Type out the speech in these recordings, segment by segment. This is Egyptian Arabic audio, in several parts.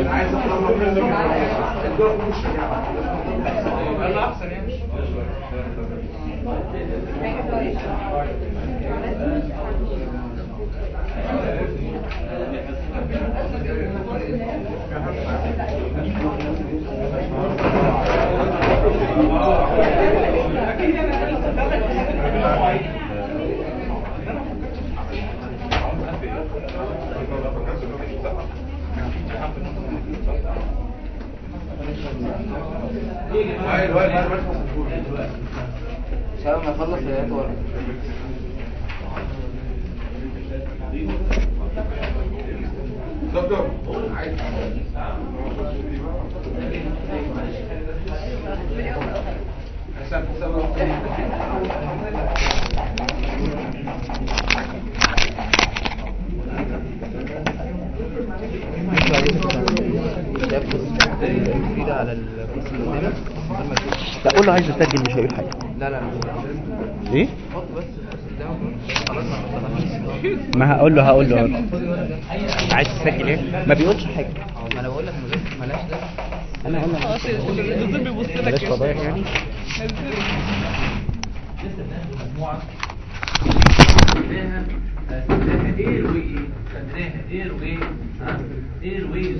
عايز اطلع الدور مش يلا احسن يعني وائل وائل ما تفصل شباب ما اخلص يا ريت ورا دكتور عايز حساب حساب كده على الكرسي اللي قدامك من غير ما تشوف. لا قول له عايز اسجل مش هيقول حاجه لا لا لا ايه حط بس الكرسي قدامك خلاص ما خلاص ما هقول له هقول له عايز تسجل ايه ما بيقولش حاجه ما انا بقول لك ملاش ملاش ده انا انا خلاص الدكتور بيبص لك بلاش كده. فضايح يعني لسه بناخد مجموعة خدناها خدناها اير واي ايه خدناها اير واي ها اير واي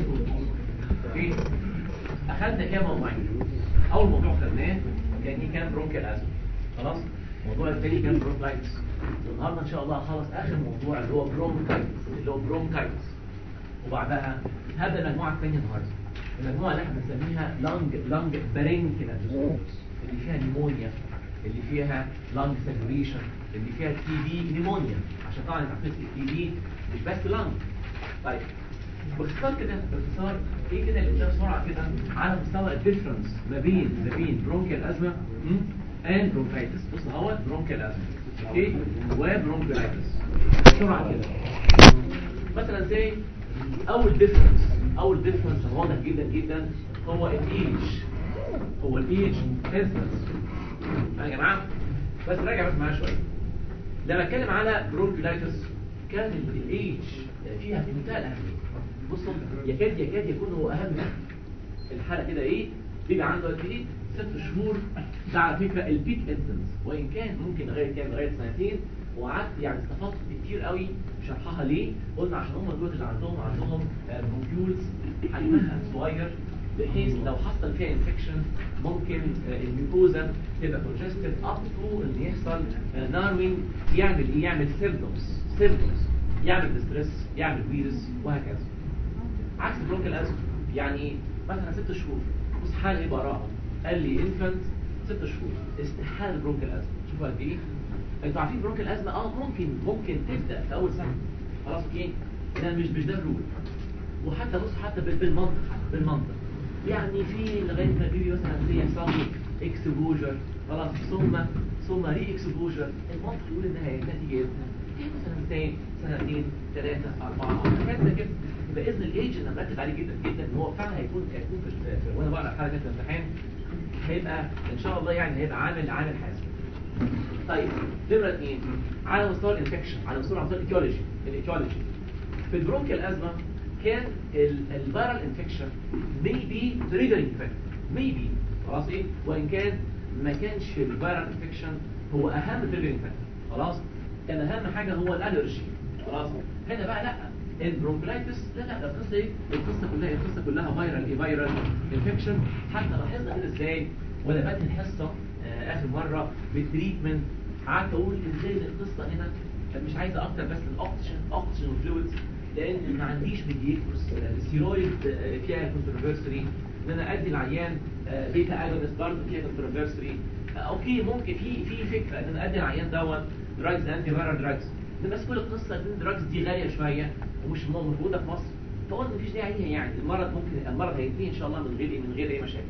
اوكي اخدنا كام موضوعين اول موضوع خدناه كان ايه كان برونكيال ازمه خلاص الموضوع الثاني كان برونكايتس النهارده ان شاء الله هخلص اخر موضوع اللي هو برونكايتس اللي هو برونكايتس وبعدها هبدا المجموعه الثانيه النهارده المجموعه اللي احنا بنسميها لانج لانج برينكيال اللي فيها نيمونيا اللي فيها لانج ساتوريشن اللي فيها تي بي نيمونيا عشان طبعا انت عارفين التي بي مش بس لانج طيب باختصار كده باختصار ايه كده اللي قدام بسرعه كده على مستوى الديفرنس ما بين ما بين برونكيال ازمه اند برونكايتس بص اهوت برونكيال ازمه اوكي وبرونكيالايتس بسرعه كده مثلا زي اول ديفرنس اول ديفرنس واضح جدا جدا هو الايج هو الايج انسنس يا جماعه بس راجع بس معايا شويه لما اتكلم على برونكيولايتس كان الايج فيها في منتهى الاهميه بصوا يكاد يكاد يكون هو اهم الحاله كده ايه بيبقى عنده قد ايه ست شهور ده على فكره البيك انسنس وان كان ممكن لغايه كام لغايه سنتين وقعدت يعني استفدت كتير قوي شرحها ليه قلنا عشان هم دول اللي عندهم عندهم برونكيولز حجمها صغير بحيث لو حصل فيها انفكشن ممكن آه، الميوكوزا تبقى كونجستد اب تو ان يحصل ناروين يعمل ايه يعمل سيمبتومز سيمبتومز يعمل ديستريس يعمل فيروس وهكذا عكس برونكال ازمه يعني مثلا ست شهور بص حال ايه براءه قال لي انفنت ست شهور استحاله برونكال ازمه شوفوا قد ايه انتوا عارفين برونكال ازمه اه ممكن ممكن تبدا في اول سنه خلاص اوكي ده مش مش ده الرول وحتى بص حتى بال- بالمنطق بالمنطق يعني في لغايه ما بيبي مثلا زي يحصل له اكسبوجر خلاص ثم ثم ري اكسبوجر المنطق يقول انها هي النتيجه ايه مثلا سنتين سنتين ثلاثه اربعه حاجات زي كده يبقى اذن الايج انا مركز عليه جدا جدا ان هو فعلا هيكون هيكون في, في وانا بقرا الحاله دي في الامتحان هيبقى ان شاء الله يعني هيبقى عامل عامل حاسم طيب نمرة اثنين على مستوى الانفكشن على مستوى على مستوى الايتيولوجي الايتيولوجي في البرونكيال ازمه كان الفيرال انفكشن ميبي تريجرنج فاكتور ميبي خلاص ايه وان كان ما كانش الفيرال انفكشن هو اهم تريجرنج فاكتور خلاص كان اهم حاجه هو الالرجي خلاص هنا بقى لا البرونكولايتس لا لا ده القصه ايه القصه كلها القصه كلها فيرال ايه فيرال انفكشن حتى لاحظنا كده ازاي وانا بادئ الحصه آه، اخر مره بالتريتمنت قعدت اقول ازاي القصه هنا مش عايزه اكتر بس الاوكسجين اوكسجين فلويدز لان ما عنديش ميديتورز الستيرويد آه، فيها كونتروفيرسري ان انا ادي العيان آه، بيتا اجونست برضه فيها كونتروفيرسري اوكي ممكن في في فكره ان انا ادي العيان دوت دراجز انتي فيرال دراجز بس كل القصه ان الدراجز دي غاليه شويه ومش موجوده في مصر فقلت مفيش داعي ليها يعني المرض ممكن المرض هينتهي ان شاء الله من غير إيه؟ من غير اي مشاكل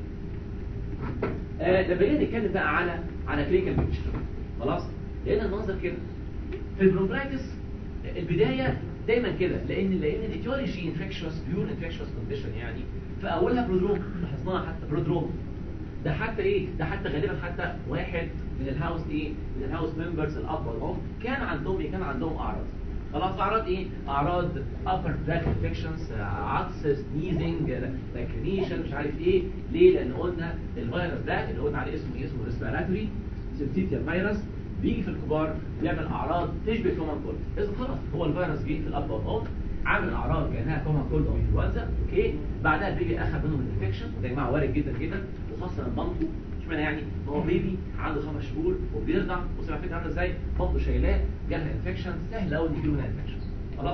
آه لما جينا نتكلم بقى على على كلينيكال بيكتشر خلاص لقينا المنظر كده في البرونكايتس البدايه دايما كده لان لان الايتيولوجي انفكشوس بيور انفكشوس كونديشن يعني فاولها برودروم لاحظناها حتى برودروم ده حتى ايه ده حتى غالبا حتى واحد من الهاوس ايه من الهاوس ممبرز الاب والام كان عندهم ايه كان عندهم اعراض خلاص اعراض ايه اعراض upper tract infections عطس سنيزنج لاكرينيشن مش عارف ايه ليه لان قلنا الفيروس ده اللي قلنا عليه اسمه إيه؟ اسمه ريسبيراتوري سيبتيتيا فيروس بيجي في الكبار بيعمل اعراض تشبه كومن كولد اذا خلاص هو الفيروس جه في الاب والام عامل اعراض كانها كومن كولد او انفلونزا اوكي بعدها بيجي اخذ منهم الانفكشن وده يا جماعه وارد جدا جدا وخاصه مامته اشمعنى يعني هو بيبي عنده خمس شهور وبيرضع بص على فكره عامله ازاي مامته شايلاه جالها انفكشن سهل قوي يجي منها انفكشن خلاص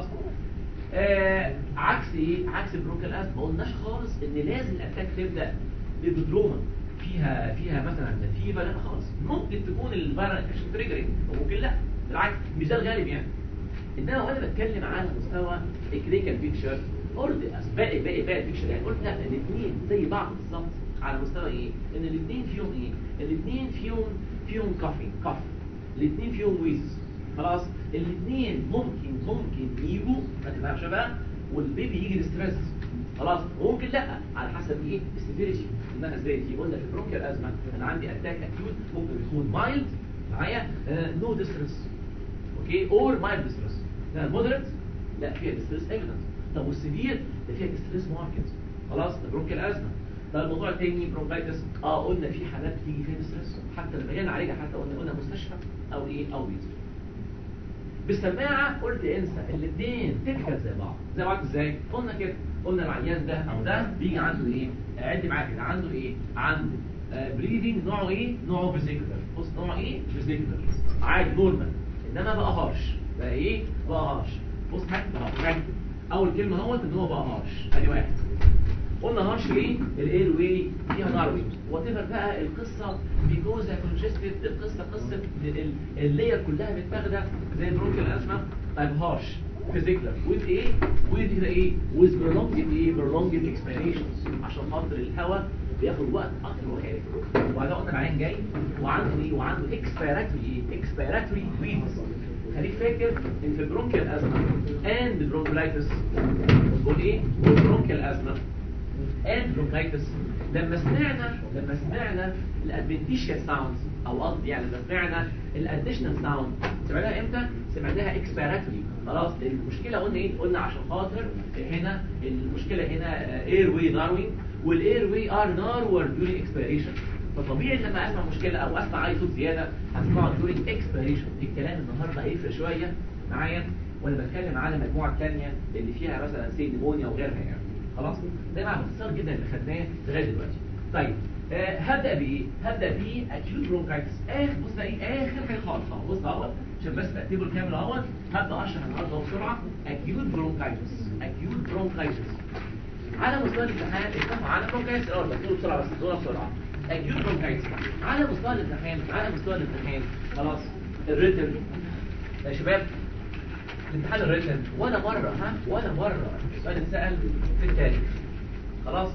آه عكس ايه عكس البرونكال ازمه ما قلناش خالص ان لازم الاتاك تبدا ببدروما فيها فيها مثلا فيبر لا خالص ممكن تكون الفيرال انفكشن تريجرنج وممكن لا بالعكس مش ده الغالب يعني انما وانا بتكلم على مستوى الكلينيكال بيكتشر قلت باقي باقي باقي البيكتشر يعني قلت لا الاثنين زي بعض بالظبط على مستوى ايه؟ ان الاثنين فيهم ايه؟ الاثنين فيهم فيهم كافي كف الاثنين فيهم ويز خلاص الاثنين ممكن ممكن يجوا ما تفهمش بقى والبيبي يجي ستريس خلاص ممكن لا على حسب ايه السيفيريتي انها ازاي دي قلنا في البرونكيال ازمه انا عندي اتاك اكيوت ممكن يكون مايلد معايا نو ديستريس اوكي اور مايلد ديستريس مودريت لا فيها ديستريس ايفيدنت طب والسيفير ده فيها ديستريس ماركت خلاص ده برونكيال ازمه طب الموضوع التاني برونكايتس اه قلنا في حالات بتيجي فيها ديستريس حتى لما جينا نعالجها حتى قلنا قلنا مستشفى او ايه او بيت بالسماعه قلت انسى الاثنين تبكى زي بعض زي بعض ازاي قلنا كده قلنا العيان ده او ده بيجي عنده ايه عد معاك كده عنده ايه عنده بريدنج نوعه ايه نوعه فيزيكولر بص نوعه ايه فيزيكولر عادي نورمال انما بقى هارش بقى ايه بقى هارش بص هكتب اهو هكتب اول كلمه اهوت ان هو بقى هارش ادي واحد قلنا هارش ليه الاير واي فيها ناروي وات بقى القصه بيكوزا كونجستد القصه قصه ال- اللاير كلها متاخده زي برونكيال ازمه طيب هارش فيزيكلر ويز ايه ويز كده ايه ويز برولونجد ايه برولونجد اكسبيريشنز عشان خاطر الهواء بياخد وقت اكتر وخارج وبعدين قلنا العين جاي وعنده ايه وعنده اكسبيراتوري ايه اكسبيراتوري ويز خليك فاكر ان في برونكيال ازمه اند برونكولايتس بقول ايه برونكيال ازمه and bronchitis لما سمعنا لما سمعنا الادفنتيشيا ساوند او قصدي يعني لما سمعنا الاديشنال ساوند سمعناها امتى؟ سمعناها اكسبيراتوري خلاص المشكله قلنا ايه؟ قلنا عشان خاطر هنا المشكله هنا اير واي ناروينج والاير واي ار نارور during expiration فطبيعي لما اسمع مشكله او اسمع اي صوت زياده هسمعه during expiration الكلام النهارده هيفرق شويه معايا وانا بتكلم على المجموعه الثانيه اللي فيها مثلا سي نيمونيا وغيرها يعني خلاص ده مع باختصار جدا اللي خدناه لغايه دلوقتي طيب آه هبدا بايه هبدا باكيوت برونكايتس اخر بص ده ايه اخر حاجه خالص اهو بص اهو عشان بس ترتيبه الكامل اهوت هبدا اشرح النهارده بسرعه اكيوت برونكايتس اكيوت برونكايتس على مستوى الامتحان اتفقوا على برونكايتس الاول بس بسرعه بس دول بسرعه اكيوت برونكايتس على مستوى الامتحان على مستوى الامتحان خلاص الريتم يا شباب الامتحان الريتم ولا مرة ها ولا مرة السؤال اتسأل في التاريخ خلاص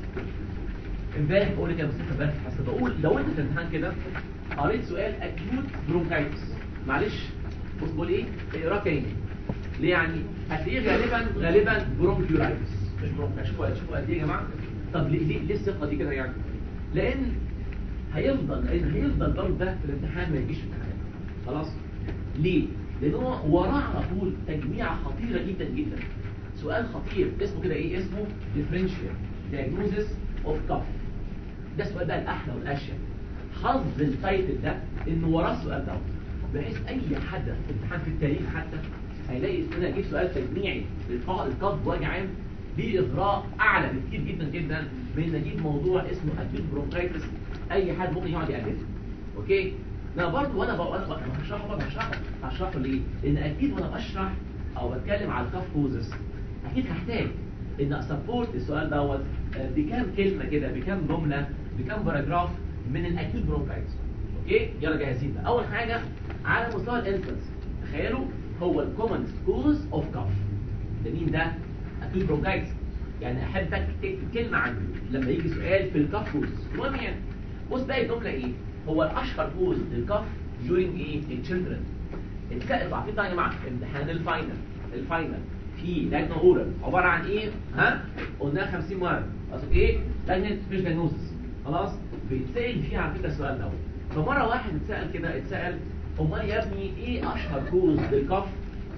امبارح بقول لك يا مصطفى امبارح حسب بقول لو انت في الامتحان كده قريت سؤال اكيوت برونكايتس معلش بص بقول ايه اقراه تاني ليه يعني هتلاقيه غالبا غالبا برونكيولايتس مش برونكايتس شوفوا شوفوا قد ايه يا جماعه طب ليه ليه, ليه الثقه دي كده يعني لان هيفضل لان هيفضل برضه ده في الامتحان ما يجيش في الامتحان خلاص ليه لان هو وراه على طول تجميعه خطيره جدا جدا سؤال خطير اسمه كده ايه اسمه differential diagnosis of cough ده السؤال بقى الاحلى والاشيك حظ التايتل ده انه وراه السؤال ده بحيث اي حد في امتحان في التاريخ حتى هيلاقي هنا اجيب سؤال تجميعي للقاء الكف بوجه عام ليه اغراء اعلى بكتير جدا جدا من ان اجيب موضوع اسمه اكيوت برونكايتس اي حد ممكن يقعد يقلده اوكي لا برضه وانا بقى وانا بقى هشرحه برضه هشرحه هشرحه ليه؟ لان اكيد وانا بشرح او بتكلم على الكاف كوزز اكيد هحتاج ان اسبورت السؤال دوت آه، بكام كلمه كده بكام جمله بكام باراجراف من الاكيوت برونكايتس اوكي يلا جاهزين بقى اول حاجه على مستوى الانفنس تخيلوا هو الكومن كوز اوف كاف ده مين ده اكيوت برونكايتس يعني احبك تكتب كلمه عنه لما يجي سؤال في الكاف كوز المهم يعني بص بقى الجمله ايه هو الاشهر كوز للكاف during ايه التشيلدرن اتسالوا عارفين طبعا يا جماعه امتحان الفاينل الفاينل في لجنه اولى عباره عن ايه ها قلناها 50 مره قصدك ايه لجنه فيش دايجنوستس خلاص بيتسال فيها على فكره السؤال دوت فمره واحد اتسال كده اتسال امال يا ابني ايه اشهر كوز للكف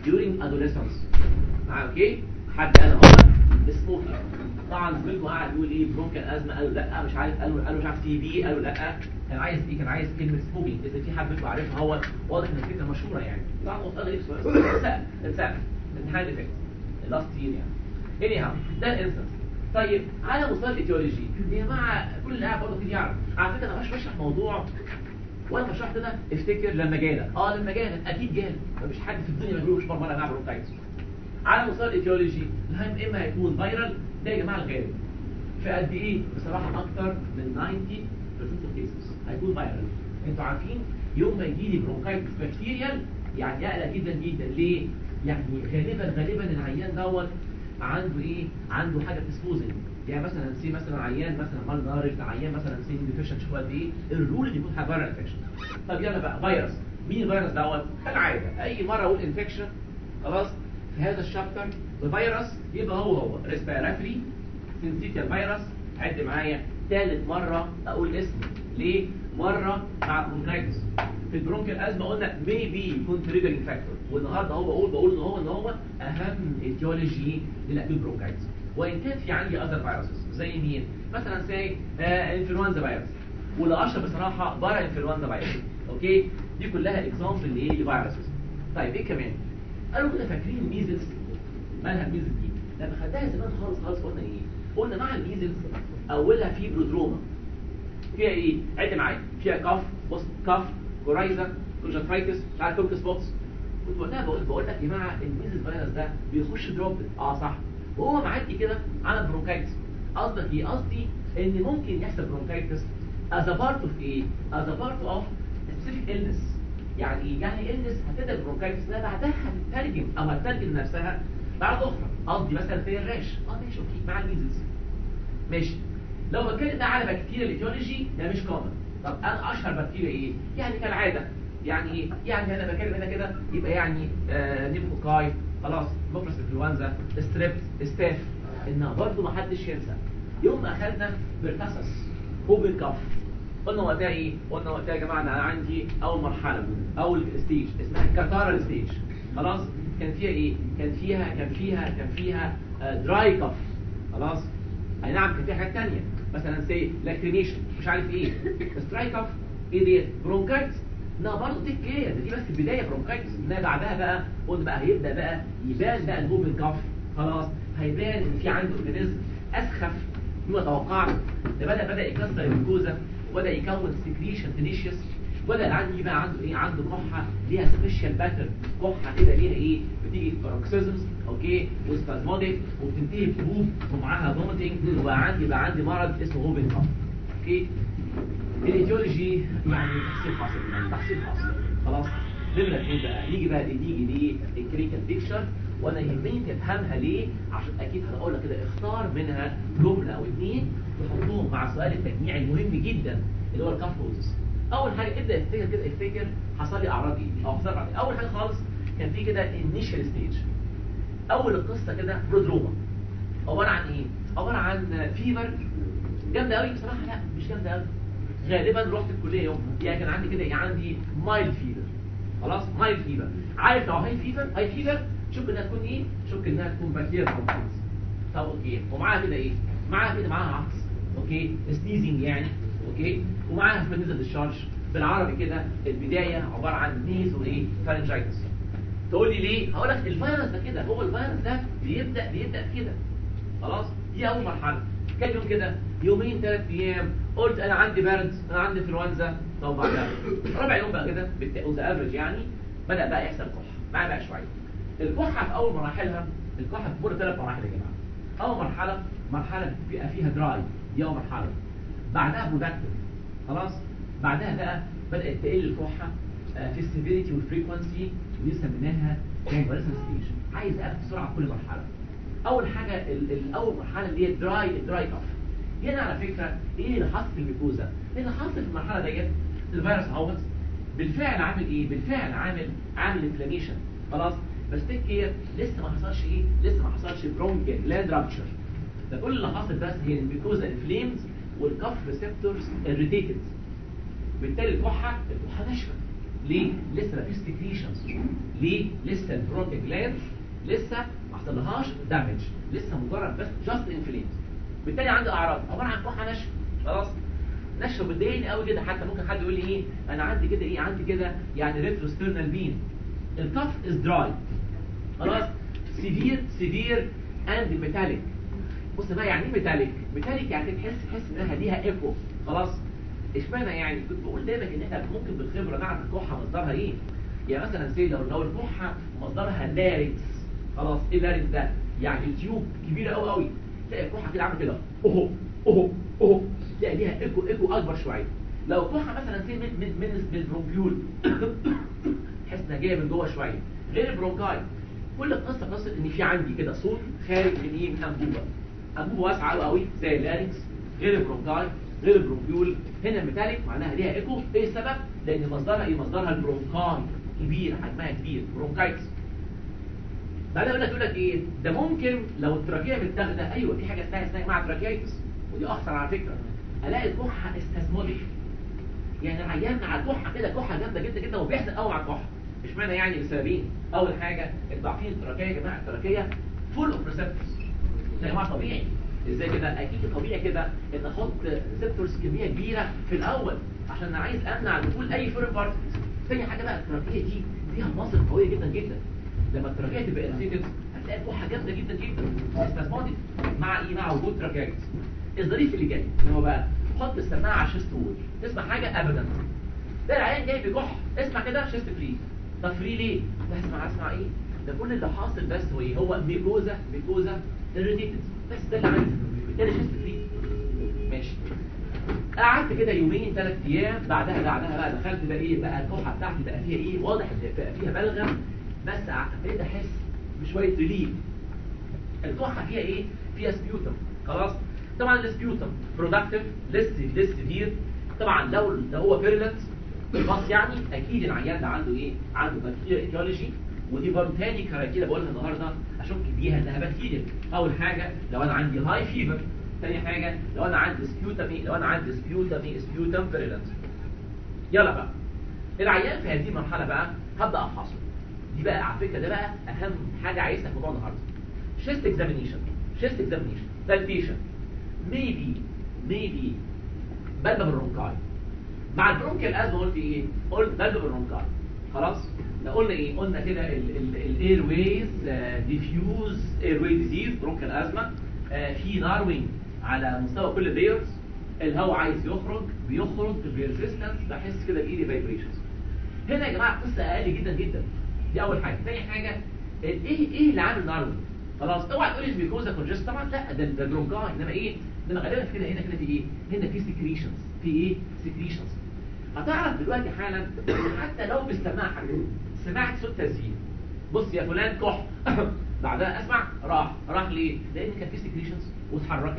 during adolescence معايا اوكي حد قال هو سموكينج طبعا زميلكم قاعد يقول ايه برونكال ازمه قالوا لا مش عارف قالوا قالوا مش عارف تي بي قالوا لا كان عايز ايه كان عايز كلمه سموكينج اذا في حد منكم عارفها هو واضح ان الفكره مشهوره يعني طبعا هو غريب شويه اتسال اتسال امتحان ديفكت لاست يير يعني اني هاو ده الانستنس طيب على مستوى الايتيولوجي يا جماعه كل اللي قاعد برضه كده يعرف على فكره انا مش بشرح موضوع وانا بشرح ده افتكر لما جالك اه لما جالك اكيد جالك مفيش حد في الدنيا ما يقولوش مره مره مع برونكايتس على مستوى الايتيولوجي الهم اما هيكون فايرال ده يا جماعه الغالب في قد ايه بصراحه اكتر من 90% of cases هيكون فايرال انتوا عارفين يوم ما يجي لي برونكايتس بكتيريال يعني يقلق جدا جدا ليه يعني غالبا غالبا العيان دوت عنده ايه عنده حاجه بتسبوزنج يعني مثلا سي مثلا عيان مثلا مال نارج عيان مثلا سي ديفيشن شويه قد ايه الرول اللي يكون حاجه فايرال انفكشن طب يلا بقى فيروس مين الفيروس دوت كالعاده اي مره اقول انفكشن خلاص في هذا الشابتر الفيروس يبقى هو هو ريسبيراتوري سنسيتيال فيروس عد معايا ثالث مره اقول اسم ليه مره مع برونكايتس في البرونكيال ازمه قلنا ميبي يكون تريجرنج فاكتور والنهارده هو بقول بقول ان هو ان هو اهم ايتيولوجي للاكيوت برونكايتس وان كان في عندي اذر فيروسز زي مين مثلا زي آه انفلونزا فيروس والاشهر بصراحه بارا انفلونزا فيروس اوكي دي كلها اكزامبل لايه لفيروسز طيب ايه كمان قالوا كده فاكرين الميزلز مالها الميزلز دي لما خدناها زمان خالص خالص قلنا ايه قلنا مع الميزلز اولها في برودروما فيها ايه عد معايا فيها كف بص كف كورايزا كونجكتيفايتس مش عارف كوكس بوكس كنت وقتها بقول بقول لك يا جماعه الميزلز فيروس ده بيخش دروب اه صح وهو معدي كده على برونكايتس قصدك ايه قصدي ان ممكن يحصل برونكايتس as a part of ايه as a part of specific illness يعني ايه يعني illness هتبدا برونكايتس ده بعدها هتترجم او هتترجم نفسها بعد اخرى قصدي مثلا في الريش اه ماشي اوكي مع الميزلز ماشي لو بتكلم ده على بكتيريا الايتيولوجي ده مش كومن طب انا اشهر بكتيريا ايه يعني كالعاده يعني ايه يعني انا بتكلم هنا كده يبقى يعني آه نيموكوكاي خلاص مفرس انفلونزا ستريبس ستاف انها برضه ما حدش ينسى يوم ما اخذنا برتاسس هوبن كاف قلنا وقتها ايه قلنا وقتها يا جماعه انا عندي اول مرحله اول ستيج اسمها كاتارال ستيج خلاص كان فيها ايه كان فيها كان فيها كان فيها دراي كاف خلاص اي نعم كان فيها حاجات ثانيه مثلا سي لاكريميشن مش عارف ايه ستراي كاف ايه ديت برونكايتس لا برضه دي كليه دي بس البدايه برونكايتس انما بعدها بقى قلنا بقى هيبدا بقى يبان بقى الهوبن كاف خلاص هيبان ان في عنده اورجانيزم اسخف مما توقعنا ده بدا بدا يكسر الجلوكوزا وبدا يكون سكريشن تنيشيوس بدا عندي بقى عنده ايه عنده كحه ليها سبيشال باترن كحه كده ليها ايه بتيجي باروكسيزمز اوكي وسبازموديك وبتنتهي بهوب ومعاها فوميتنج وبقى عندي بقى عندي مرض اسمه هوبن كاف اوكي الايديولوجي يعني تحصيل حاصل يعني تحصيل حاصل خلاص نمرة ايه بقى نيجي بقى دي نيجي دي الكلينيكال بيكتشر وانا يهمني تفهمها ليه عشان اكيد هقول لك كده اختار منها جمله او اثنين تحطهم مع سؤال التجميع المهم جدا اللي هو الكافوزس اول حاجه ابدا افتكر كده افتكر حصل لي اعراض ايه او حصل لي أعراض إيه. اول حاجه خالص كان في كده انيشال ستيج اول القصه كده برودروما عباره عن ايه عباره عن فيفر جامده قوي بصراحه لا مش جامده قوي غالبا رحت الكليه يوم يعني كان عندي كده يعني عندي مايل فيفر خلاص مايل فيفر عارف لو هاي فيفر هاي فيفر شوف انها تكون ايه شوف انها تكون بكتيريا برونكايتس طب اوكي ومعاها كده ايه معاها كده معاها عطس اوكي سنيزنج يعني اوكي ومعاها فنزل الشارج بالعربي كده البدايه عباره عن نيز وايه فارنجايتس تقول لي ليه هقول لك الفيروس ده كده هو الفيروس ده بيبدا بيبدا كده خلاص دي اول مرحله كام يوم كده يومين ثلاث ايام قلت انا عندي برد انا عندي انفلونزا طب بعدها رابع يوم بقى كده بالتاوز افريج يعني بدا بقى يحصل كحه معايا بقى شويه الكحه في اول مراحلها الكحه بتمر ثلاث مراحل يا جماعه اول مرحله مرحله بيبقى فيها دراي دي اول مرحله بعدها برودكتيف خلاص بعدها بقى بدات تقل الكحه آه، في السيفيريتي والفريكونسي ودي سميناها كونفالسنت ستيج عايز اقف بسرعه في كل مرحله اول حاجه ال- الاول مرحله اللي هي دراي دراي كاف هنا على فكره ايه اللي حصل في الميكوزا اللي حصل في المرحله ديت الفيروس اهوت بالفعل عامل ايه بالفعل عامل عامل انفلاميشن خلاص بس تيك كير لسه ما حصلش ايه لسه ما حصلش برونكيال جلاند رابتشر ده كل اللي حاصل بس هي الميكوزا انفليمز والكف ريسبتورز اريتيتد بالتالي الكحه الكحه ناشفه ليه لسه مفيش سكريشنز ليه لسه البرونكيال جلاند لسه ما حصلهاش دامج لسه مجرد بس جاست انفليم بالتالي عندي اعراض عباره عن كحه نشف خلاص نشف بتضايقني قوي كده حتى ممكن حد يقول لي ايه انا عندي كده ايه عندي كده يعني ريتروسترنال بين الكف از دراي خلاص سيفير سيفير اند ميتاليك بص بقى يعني ايه ميتاليك ميتاليك يعني تحس تحس انها ليها ايكو خلاص اشمعنى يعني كنت بقول دايما ان احنا ممكن بالخبره نعرف الكحه مصدرها ايه يعني مثلا سي لو لو الكحه مصدرها لاريكس خلاص ايه لاريكس ده يعني تيوب كبيره قوي قوي تلاقي الكحه كده عامله كده اوهو اوهو اوهو تلاقي ليها ايكو ايكو اكبر شويه لو الكحه مثلا سي من من من, من البرونكيول تحس انها جايه من جوه شويه غير البرونكاي كل القصه قصه ان في عندي كده صوت خارج من ايه من انبوبه انبوبه واسعه قوي قوي زي اللاريكس غير البرونكاي غير البرونكيول هنا الميتاليك معناها ليها ايكو ايه السبب لان مصدرها ايه مصدرها البرونكاي كبير حجمها كبير برونكايتس بعدين يقول لك يقول لك ايه ده ممكن لو التراكيه متاخده ايوه في حاجه اسمها اسمها مع تراكيتس ودي اخطر على فكره الاقي الكحه استاسموديك يعني العيان مع الكحه كده كحه جامده جدا جدا وبيحزن قوي مع الكحه اشمعنى يعني لسببين اول حاجه انتوا عارفين التراكيه يا جماعه التراكيه فول اوف ريسبتورز يا جماعه طبيعي ازاي كده اكيد طبيعي كده ان احط ريسبتورز كميه كبيره في الاول عشان انا عايز امنع دخول اي فورين بارتكلز تاني حاجه بقى التراكيه دي فيها مصر قويه جدا جدا لما التراكيه تبقى انسيتد هتلاقي الكحه جامده جدا جدا استاسموديك مع ايه مع وجود تراكيت الظريف اللي جاي ان هو بقى حط السماعه على الشيست وول تسمع حاجه ابدا ده العيان جاي بكح اسمع كده شيست فري طب فري ليه؟ ده اسمع اسمع ايه؟ ده كل اللي حاصل بس هو ايه؟ هو ميكوزا ميكوزا irritated بس ده اللي عندي بالتالي شيست فري ماشي قعدت كده يومين ثلاث ايام بعدها بعدها بقى دخلت بقى ايه بقى الكحه بتاعتي بقى فيها ايه واضح ان بقى فيها بلغم بس ابتديت احس بشويه ريليف الكحه فيها ايه فيها سبيوتم خلاص طبعا السبيوتم برودكتيف ليس ليس سيفير طبعا لو لو هو فيرلنت الباص يعني اكيد العيان ده عنده ايه عنده بكتيريا ايتيولوجي ودي برضه تاني كراكيلا بقولها النهارده اشك بيها انها بكتيريا اول حاجه لو انا عندي هاي فيفر تاني حاجه لو انا عندي سبيوتامي لو انا عندي سبيوتامي سبيوتام فيرلنت يلا بقى العيان في هذه المرحله بقى هبدا افحصه دي بقى على فكره ده بقى اهم حاجه عايزها في موضوع النهارده شيست اكزامينيشن شيست اكزامينيشن بالبيشن ميبي ميبي بلبة بالرونكاي مع البرونكيال ازمه قلت ايه قلت بلبة بالرونكاي خلاص ده قلنا ايه قلنا كده الاير ويز ديفيوز اير واي ديزيز برونكيال ازمه في ناروينج على مستوى كل اللايرز الهواء عايز يخرج بيخرج بريزيستنس بحس كده بايدي فايبريشنز هنا يا جماعه قصه اقل جدا جدا دي اول حاجه ثاني حاجه ايه ايه اللي عامل ناروينج خلاص اوعى تقول لي ميكوزا كونجست طبعا لا ده ده برونكاي انما ايه انما غالبا كده هنا كده في ايه هنا في سكريشنز في ايه سكريشنز هتعرف دلوقتي حالا حتى لو بالسماعه سمعت صوت تسجيل بص يا فلان كح بعدها اسمع راح راح ليه لان كان في سكريشنز واتحركت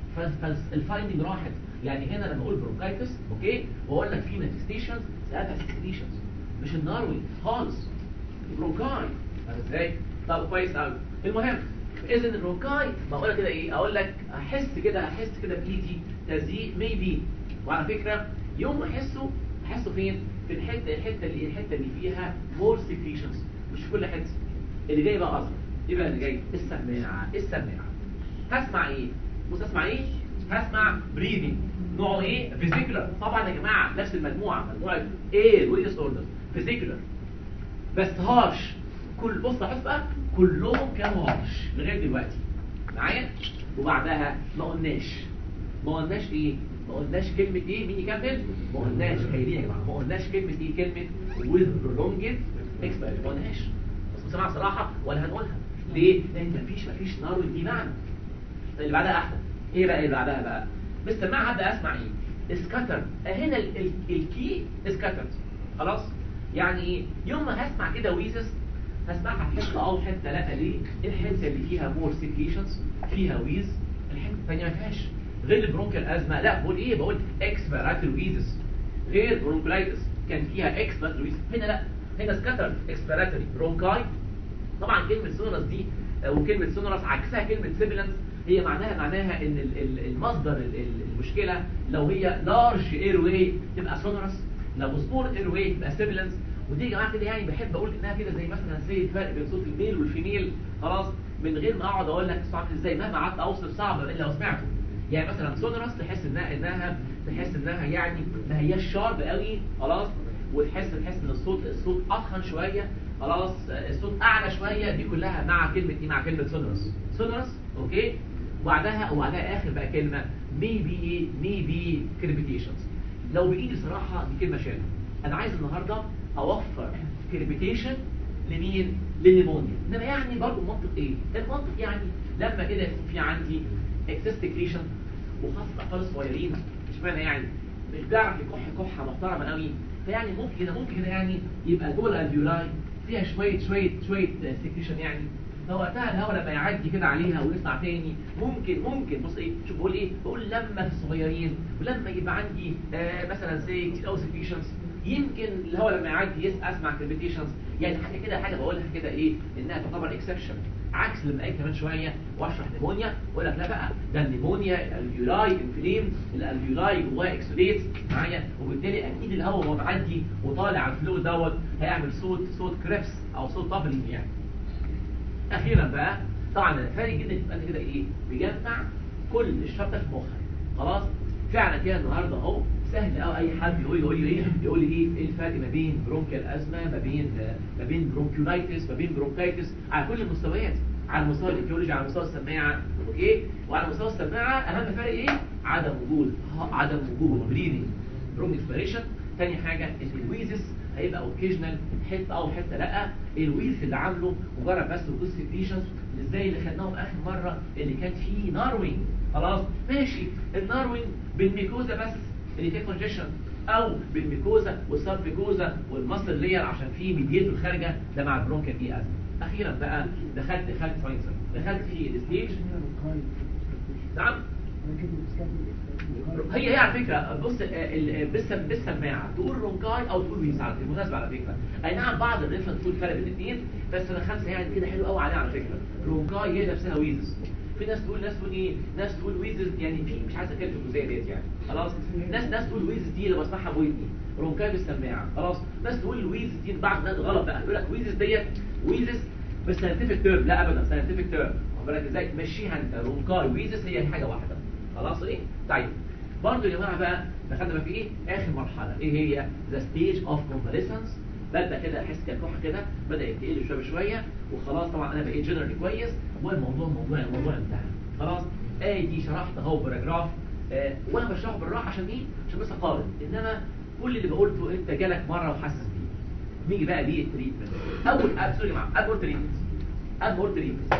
فالفايندنج راحت يعني هنا لما اقول برونكايتس اوكي واقول لك في مانيفستيشنز ساعتها سكريشنز مش الناروي خالص برونكاي فاهم ازاي طب كويس قوي المهم اذا البرونكاي بقول كده ايه اقول لك احس كده احس كده بايدي تزييق ميبي وعلى فكره يوم ما احسه احسه فين في الحته الحته اللي الحته اللي فيها مور سكريشنز مش في كل حته اللي جاي بقى اصلا ايه بقى اللي جاي السماعه السماعه هسمع ايه بص اسمع ايه هسمع بريذنج نوعه ايه فيزيكولار طبعا يا جماعه نفس المجموعه مجموعه ايه ويدس اوردر فيزيكولار بس هارش كل بص لاحظ بقى كلهم كانوا هارش لغايه دلوقتي معايا وبعدها ما قلناش ما قلناش ايه ما قلناش كلمه ايه مين يكمل ما قلناش خيرين يا جماعه ما قلناش كلمه ايه كلمه with prolonged expiration ما قلناش بس بصراحه صراحه ولا هنقولها ليه لان مفيش مفيش نار دي معنى اللي بعدها احلى ايه بقى اللي بعدها بقى بالسماعه هبدا اسمع ايه سكاتر هنا ال- ال- الكي سكاتر خلاص يعني ايه يوم ما هسمع كده ويزس هسمعها في حته او حته لا ليه الحته اللي فيها مور سيكريشنز فيها ويز الحته الثانيه ما فيهاش غير البرونكيال ازمه لا بقول ايه بقول اكسبيراتوري ويزس غير برونكولايتس كان فيها اكسبيراتوري ويزس هنا لا هنا سكاتر اكسبيراتوري برونكاي طبعا كلمه سونرس دي آه، وكلمه سونرس عكسها كلمه سيبلنس هي معناها معناها ان ال- ال- المصدر ال- ال- المشكله لو هي لارج اير واي تبقى سونرس لو سمول اير واي تبقى سيبلنس ودي يا جماعه كده يعني بحب اقول انها كده زي مثلا زي الفرق بين صوت الميل والفيميل خلاص من غير ما اقعد اقول لك صعب ازاي مهما قعدت اوصف صعب الا لو سمعته يعني مثلا سونرس تحس انها انها تحس انها يعني ما هياش شارب قوي خلاص وتحس تحس ان الصوت الصوت اضخم شويه خلاص الصوت اعلى شويه دي كلها مع كلمه ايه مع كلمه سونرس سونرس اوكي وبعدها وبعدها اخر بقى كلمه ميبي ايه ميبي كريبيتيشنز لو بايدي صراحه دي كلمه شايلها انا عايز النهارده اوفر كريبيتيشن لمين للنيمونيا انما يعني برضه المنطق ايه المنطق يعني لما كده يكون في عندي اكسس سكريشن وخاصه الاطفال الصغيرين اشمعنى يعني مش بيعرف يكح كحه محترمه قوي فيعني ممكن كده ممكن كده يعني يبقى جوه الالفيولاي فيها شويه شويه شويه سكريشن يعني فوقتها الهواء لما يعدي كده عليها ويطلع تاني ممكن ممكن بص ايه شوف بقول ايه بقول لما في الصغيرين ولما يبقى عندي آه مثلا زي كتير قوي سكريشنز يمكن الهواء لما يعدي يس اسمع كريبيتيشنز يعني حاجه كده حاجه بقولها كده ايه انها تعتبر اكسبشن عكس لما اجي كمان شويه واشرح نيمونيا واقول لك لا بقى ده النيمونيا الالفيولاي انفليم الالفيولاي جواه اكسوديت معايا وبالتالي اكيد الهواء وهو معدي وطالع على الفلويد دوت هيعمل صوت صوت كريبس او صوت بابلينج يعني اخيرا بقى طبعا الفارق جدا يبقى انت كده ايه بيجمع كل الشرطه في مخك خلاص فعلا كده النهارده اهو سهل قوي اي حد يقول يقول لي ايه يقول لي ايه ايه الفرق ما بين برونكيال ازمه ما بين ما بين برونكيولايتس ما بين برونكايتس على كل المستويات على مستوى الايكولوجي على مستوى السماعه اوكي وعلى مستوى السماعه اهم فرق ايه عدم وجود عدم وجود بريدنج برونك اسبريشن تاني حاجه ان الويزس هيبقى اوكيجنال حته او حته لا الويز اللي عامله مجرد بس وجود سكريشنز مش زي اللي خدناهم اخر مره اللي كان فيه ناروينج خلاص ماشي الناروينج بالميكوزا بس اللي فيه كونجيشن او بالميكوزا والسبميكوزا والمصل لير عشان فيه ميديتور خارجه ده مع البرونكا دي ازمه اخيرا بقى دخلت دخلت فاينسر دخلت في الستيج نعم هي هي على فكره بص ال- بس بالسماعه تقول رونكاي او تقول ويز على بالمناسبه على فكره اي نعم بعض الريفرنس تقول فرق بين الاثنين بس انا خمسه يعني كده حلو قوي عليها على فكره رونكاي هي نفسها ويزز في ناس تقول ناس تقول ايه ناس تقول ويزز يعني في مش عايز اتكلم في الجزئيه ديت يعني خلاص ناس ناس تقول ويزز دي اللي بسمعها بودني رونكاي بالسماعه خلاص ناس تقول ويزز دي بعض الناس غلط بقى يقول لك ويزز ديت ويزز بس ساينتفك تيرم لا ابدا ساينتفك تيرم واخد بالك ازاي مشيها انت رونكاي ويزز هي حاجه واحده خلاص ايه طيب برضه يا جماعه بقى دخلنا بقى في ايه اخر مرحله ايه هي ذا ستيج اوف كونفاليسنس ببدا كده احس كالكحه كده بدا يتقل شويه بشويه وخلاص طبعا انا بقيت جنرالي كويس والموضوع موضوع الموضوع انتهى خلاص ادي شرحت اهو باراجراف آه وانا بشرحه بالراحه عشان ايه عشان بس اقارن انما كل اللي بقولته انت جالك مره وحاسس بيه نيجي بقى ليه التريتمنت اول أب سوري مع اول تريتمنت اول تريتمنت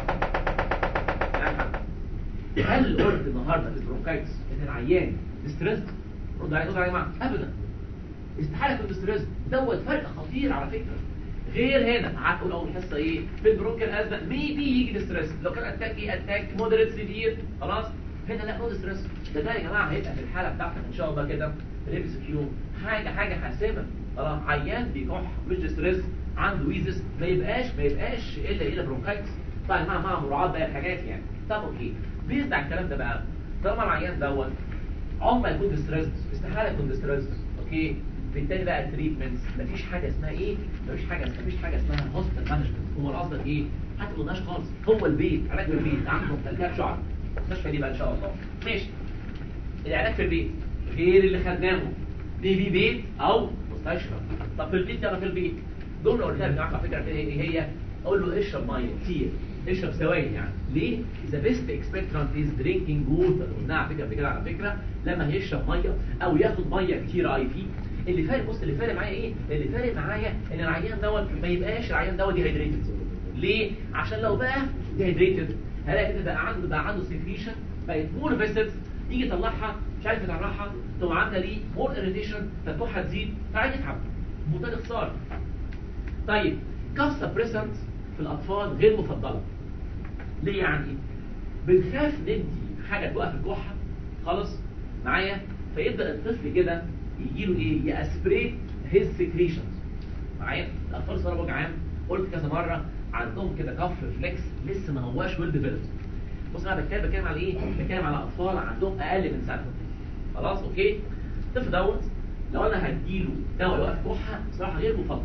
هل قلت النهارده في البرونكايتس ان العيان ستريس رد عليه رد عليه يا جماعه ابدا استحاله يكون ستريس دوت فرق خطير على فكره غير هنا هتقول اول حصه ايه في البرونكال ازمه ميبي يجي ستريس لو كان اتاك ايه اتاك مودريت سيفير خلاص هنا لا نو ستريس ده ده يا جماعه هيبقى في الحاله بتاعتك ان شاء الله كده ريبس كيو حاجه حاجه حاسمه خلاص عيان بيكح مش ستريس عنده ويزس ما يبقاش ما يبقاش الا الا برونكايتس طيب مع مع مراعاه بقى الحاجات يعني طب اوكي بيزد على الكلام ده بقى طالما العيان دوت عمره ما يكون ستريس استحاله يكون ستريس اوكي بالتالي بقى التريتمنتس مفيش حاجه اسمها ايه مفيش حاجه مفيش حاجه اسمها هوستل مانجمنت هو قصدك ايه حتى ما قلناش خالص هو البيت علاج في البيت عنده تلكات شعر المستشفى دي بقى ان شاء الله ماشي العلاج في البيت غير اللي خدناه دي في بيت او مستشفى طب في البيت يلا في البيت جمله قلتها لك على فكره ايه هي اقول له اشرب ميه كتير اشرب سوائل يعني ليه ذا بيست اكسبكترانت از درينكينج ووتر قلناها على فكره قبل كده على فكره لما هيشرب ميه او ياخد ميه كتير اي في اللي فارق بص اللي فارق معايا ايه اللي فارق معايا ان العيان دوت ما يبقاش العيان دوت ديهايدريتد ليه عشان لو بقى ديهايدريتد هلاقي كده بقى عنده بقى عنده سكريشن بقت مور فيسلز يجي يطلعها مش عارف يطلعها تقوم عامله ليه مور اريتيشن فتوحها تزيد فعايز يتعب منتج اختصار طيب كاف سبريسنت في الاطفال غير مفضله ليه يعني بنخاف ندي حاجه توقف الكحه خلاص معايا فيبدا الطفل كده يجي له ايه ياسبريت هيز سكريشنز معايا الاطفال الصغار وجع عام قلت كذا مره عندهم كده كف ريفلكس لسه ما هواش ويل ديفلوبد بص انا بتكلم بتكلم على ايه بتكلم على اطفال عندهم اقل من سنه خلاص اوكي الطفل دوت لو انا هديله دواء يوقف كحه بصراحه غير مفضل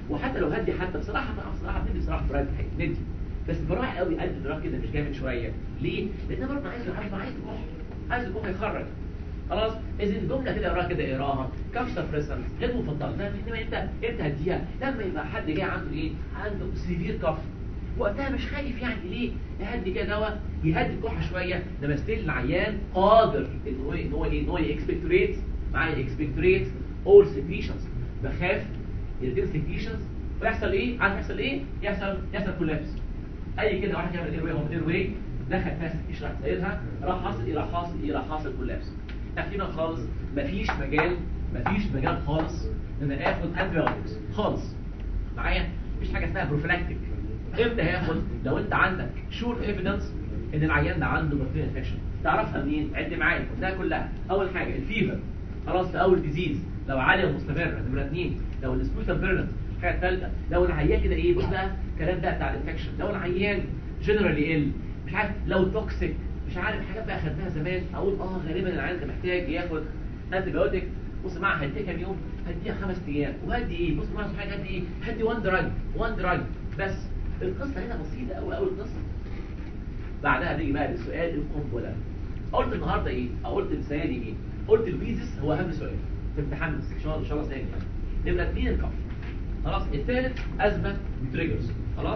وحتى لو هدي حتى بصراحه بقى بصراحه بندي بصراحه برايفت حاجه ندي بس براعي قوي قد الدراج كده مش جامد شويه ليه؟ لان برضه عايز عايز عايز يكح عايز يكح يخرج خلاص اذا الجمله كده اقراها كده اقراها كف سبريسنس غير مفضل فاهم انما انت امتى هديها لما يبقى حد جاي عنده ايه عنده سيفير كف وقتها مش خايف يعني ليه يهدي كده دواء يهدي الكحه شويه لما ستيل العيان قادر ان هو ان هو ايه ان هو يكسبكتوريت معايا يكسبكتوريت اول سكريشنز بخاف يرتين سكريشنز ويحصل ايه عارف يحصل ايه يحصل يحصل كولابس اي كده واحد يعمل اير واي هو اير واي دخل فيها سكريشن راح سايبها راح حاصل ايه راح حاصل ايه راح حاصل كولابس تقريبا خالص مفيش مجال مفيش مجال خالص ان انا اخد انتيبيوتكس خالص معايا مفيش حاجه اسمها بروفلاكتيك امتى هاخد لو انت عندك شور ايفيدنس ان العيان ده عنده بكتيريا انفكشن تعرفها منين عد معايا قلناها كلها اول حاجه الفيفر خلاص في اول ديزيز لو عاليه ومستمره نمره اثنين لو السبوتم بيرنت الحاجه الثالثه لو العيان كده ايه بص بقى الكلام ده بتاع الانفكشن لو العيان جنرالي ال مش عارف لو توكسيك مش عارف حاجات بقى خدناها زمان اقول اه غالبا العيان ده محتاج ياخد انتي بايوتيك بص معاها هديها كام يوم هديها خمس ايام وهدي ايه بص معاها حاجه هدي ايه هدي وان دراج وان دراج بس القصه هنا بسيطه قوي قوي القصه بعدها نيجي بقى للسؤال القنبله قلت النهارده ايه او قلت السنه دي ايه قلت الفيزيس هو اهم سؤال في امتحان ان شاء الله ان شاء الله سنه يعني نمره اثنين الكف خلاص الثالث ازمه تريجرز خلاص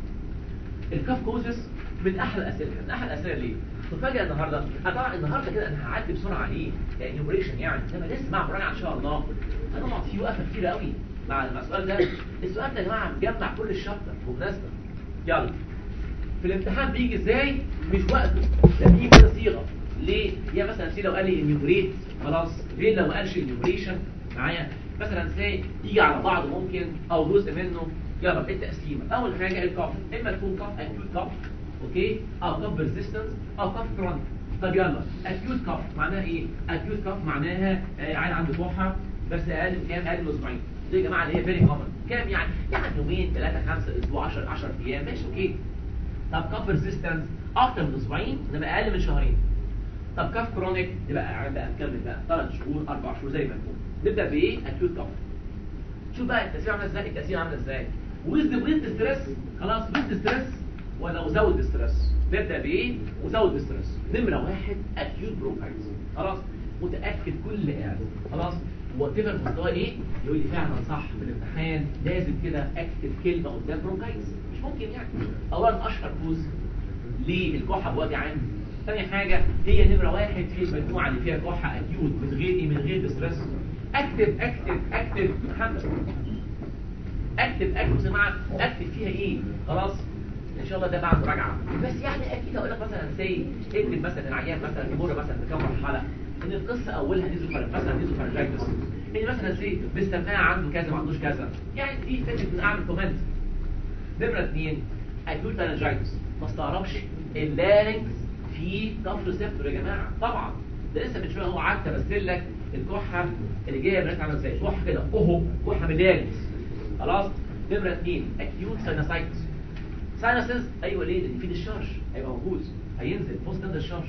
الكاف كوزس من احلى الاسئله من احلى الاسئله ليه تفاجئ النهارده أنا طبعا النهارده كده انا هعدي بسرعه عليه يعني اوبريشن يعني لما لسه مع مراجعه ان شاء الله هنقعد فيه وقفه كتيره قوي مع مع السؤال ده السؤال ده يا جماعه مجمع كل الشابتر بمناسبه يلا في الامتحان بيجي ازاي مش وقته ده بيجي كده صيغه ليه يا مثلا سي لو قال لي انيومريت خلاص ليه لو ما قالش انيومريشن معايا مثلا سي يجي على بعض ممكن او جزء منه يلا التقسيمه اول حاجه الكف اما تكون كف اكيوت كف اوكي او كف ريزيستنس او كف كرونيك طب يلا اكيوت كف معناها ايه اكيوت كف معناها آه، عيل عنده كحه بس اقل من كام اقل من اسبوعين دي يا جماعه اللي هي فيري كومن كام يعني يعني يومين ثلاثه خمسه اسبوع 10 10 ايام ماشي اوكي طب كف ريزيستنس اكتر من اسبوعين انما اقل من شهرين طب كف كرونيك يبقى بقى نكمل بقى ثلاث شهور اربع شهور زي ما يكون نبدا بايه اكيوت كف شوف بقى التأثير عامله ازاي التأثير عامله ازاي ويز ويز ستريس خلاص ويز ستريس ولا وزود ستريس نبدا بايه وزود ستريس نمره واحد اكيوت برونكايتس خلاص متاكد كل قاعد خلاص وتبقى مستوى ايه يقول لي فعلا صح في الامتحان لازم كده اكتب كلمه قدام برونكايتس مش ممكن يعني اولا اشهر كوز للكحه بوجه عام ثاني حاجه هي نمره واحد في المجموعه اللي فيها كحه اكيوت من غير ايه من غير ستريس اكتب اكتب اكتب محمد اكتب اكتب يا جماعه اكتب فيها ايه خلاص ان شاء الله ده بعد مراجعه بس يعني اكيد اقول لك مثلا سي اكتب مثلا العيان مثلا يمر مثلا بكام مرحله ان القصه اولها نيزو فرق مثلا نيزو فرنجايتس ان مثلا سي باستثناء عنده كذا ما عندوش كذا يعني دي فكره ان اعمل كومنت نمره اثنين اكيوت فرنجايتس ما استغربش اللارنكس في كف ريسبتور يا جماعه طبعا ده لسه من شويه هو قعدت امثل لك الكحه اللي جايه بنات عامله ازاي كحه كده اهو كحه مليانس خلاص نمره اثنين اكيوت ساينوسايتس ساينسز ايوه ليه ده في ديشارج هيبقى موجود هينزل بوست ديشارج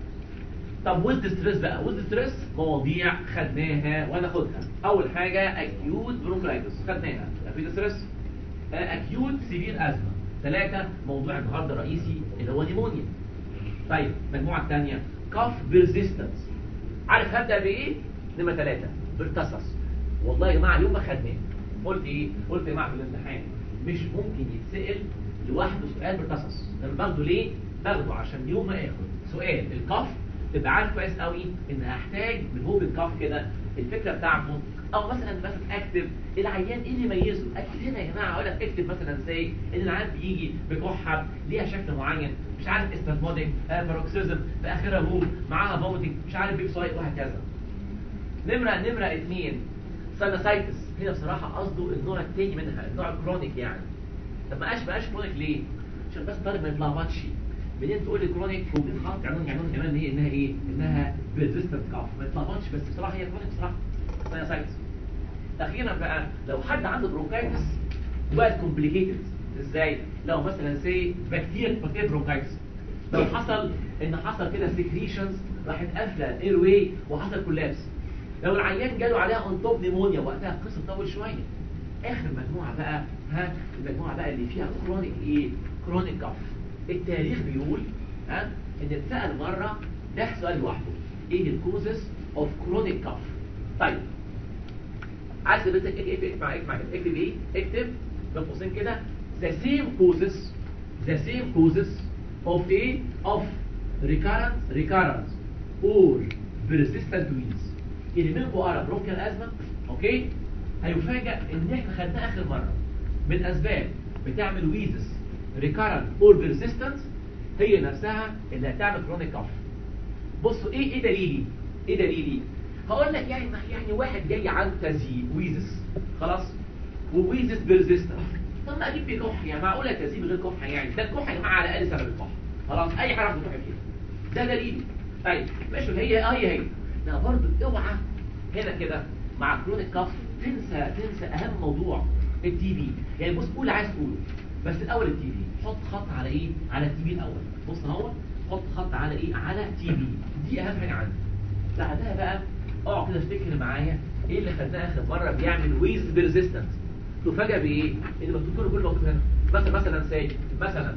طب ويز ستريس بقى ويز ستريس مواضيع خدناها وناخدها اول حاجه اكيوت برونكايتس خدناها في ستريس اكيوت سيفير ازمه ثلاثه موضوع النهارده الرئيسي اللي هو نيمونيا طيب المجموعه الثانيه كاف بيرزيستنس عارف هبدا بايه نمره ثلاثه برتصص والله يا جماعه اليوم ما خدناه قلت ايه قلت يا جماعه في الامتحان مش ممكن يتسال لوحده سؤال برتصص انا باخده ليه باخده عشان يوم ما اخد سؤال الكف تبقى عارف كويس قوي ان هحتاج من هو بالكف كده الفكره بتاعته او مثلا مثلا اكتب العيان ايه اللي يميزه اكتب هنا يا جماعه اقول لك اكتب مثلا زي ان العيان بيجي بكحه ليها شكل معين مش عارف استاسموديك آه باروكسيزم في اخرها هو معاها فوميتنج مش عارف بيك سايت وهكذا نمره نمره اثنين ساينوسايتس هنا بصراحه قصده النوع الثاني منها النوع الكرونيك يعني طب ما بقاش بقاش كرونيك ليه؟ عشان بس الطالب ما يتلخبطش بعدين تقول لي كرونيك وبعدين حاطط عنوان عنوان كمان هي انها ايه؟ انها ريزيستنت كاف ما يتلخبطش بس بصراحه هي كرونيك بصراحه ساينوسايتس اخيرا بقى لو حد عنده برونكايتس وبقت كومبليكيتد ازاي؟ لو مثلا سي بكتيريا بكتيريا برونكايتس لو حصل ان حصل كده سكريشنز راحت قافله الاير واي وحصل كولابس لو العيان جاله عليها اون توب نيمونيا وقتها القصه تطول شويه اخر مجموعه بقى ها المجموعه بقى اللي فيها كرونيك ايه كرونيك كف التاريخ بيقول ها ان اتسال مره ده سؤال لوحده ايه الكوزس اوف كرونيك كف طيب عايز بس اكتب اكتب معايا اكتب معايا اكتب ايه اكتب بين قوسين كده the same causes the same causes of a of recurrent recurrent or persistent wheeze اللي منكم قرا برونكيال ازمه اوكي هيفاجئ ان احنا خدناه اخر مره من اسباب بتعمل ويزس recurrent or persistent هي نفسها اللي هتعمل كرونيك كف بصوا ايه ايه دليلي ايه دليلي هقول لك يعني يعني واحد جاي عنده تزييق ويزس خلاص وويزس بيرزيستنت طب ما اجيب فيه كح يعني معقوله تزييق غير كح يعني ده الكح يا جماعه على الاقل سبب الكح خلاص اي حاجه بتروح فيها ده دليلي طيب ماشي هي اه هي هي لا برضه اوعى هنا كده مع كرونيك كاف تنسى تنسى اهم موضوع التي بي يعني بص قول عايز تقوله بس الاول التي بي حط خط على ايه على التي بي الاول بص اهو حط خط على ايه على تي بي دي اهم حاجه عندي بعدها بقى اقعد كده افتكر معايا ايه اللي خدناه اخر مره بيعمل ويز بيرزيستنت تفاجئ بايه ان مكتوب كله كله مكتوب هنا مثلا مثلا سي مثلا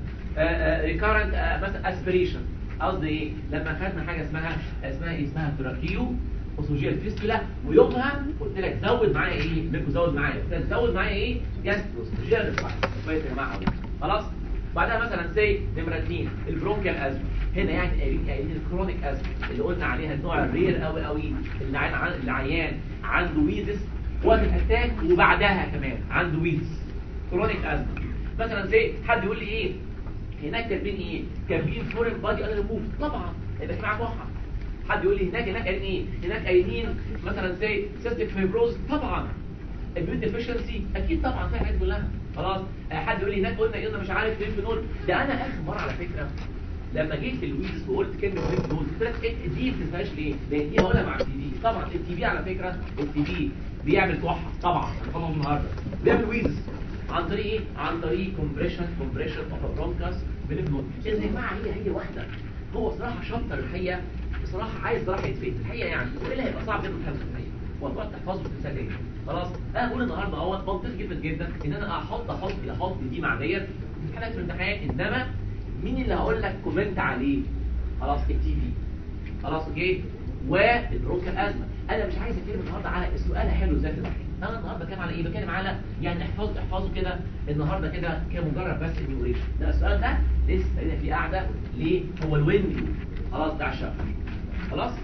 ريكارنت مثلا اسبريشن قصدي ايه لما خدنا حاجه اسمها اسمها ايه اسمها تراكيو اسوجيال فيستولا ويومها قلت لك زود معايا ايه منكم زود معايا قلت لك زود معايا ايه جاستروس اسوجيال ريفلاكس كويس يا جماعه خلاص بعدها مثلا سي نمره 2 البرونكيال ازمه هنا يعني قايلين قايلين الكرونيك ازمه اللي قلنا عليها النوع الرير قوي قوي اللي عين عن العيان عنده ويزس وقت الاتاك وبعدها كمان عنده ويزس كرونيك ازمه مثلا زي حد يقول لي ايه هناك كاتبين ايه كاتبين فورين بادي انا ريموف طبعا يبقى في معاك وحه حد يقول لي هناك هناك قايلين ايه هناك قايلين مثلا زي سيستيك فيبروز طبعا الميون ديفيشنسي اكيد طبعا فيها حاجات كلها خلاص آه، حد يقول لي هناك قلنا قلنا مش عارف ليه فينول ده انا اخر مره على فكره لما جيت في الويز وقلت كلمه ليه فينول قلت لك إيه دي ما بتنفعش ليه؟ لان دي هقولها مع التي بي طبعا التي بي على فكره التي بي بيعمل كحه طبعا انا طبعا النهارده بيعمل ويز عن طريق ايه؟ عن طريق كومبريشن كومبريشن اوف برونكاس بالفنول اذا يا جماعه هي هي واحده هو صراحه شطر الحقيقه بصراحه عايز راح يتفيد الحقيقه يعني والا هيبقى صعب جدا تحفظه الحقيقه وهتقعد تحفظه في تنساه خلاص انا بقول النهارده اهو منطقي جدا جدا ان انا احط احط احط دي مع ديت حاجه في الامتحان انما مين اللي هقول لك كومنت عليه خلاص التي في خلاص اوكي والبرونكال ازمه انا مش عايز اتكلم النهارده على السؤال حلو ازاي في الامتحان انا النهارده بتكلم على ايه بتكلم على يعني احفظ احفظه كده النهارده كده كمجرد بس النيوريشن ده السؤال ده لسه هنا في قاعده ليه هو الويندو خلاص بتاع الشهر خلاص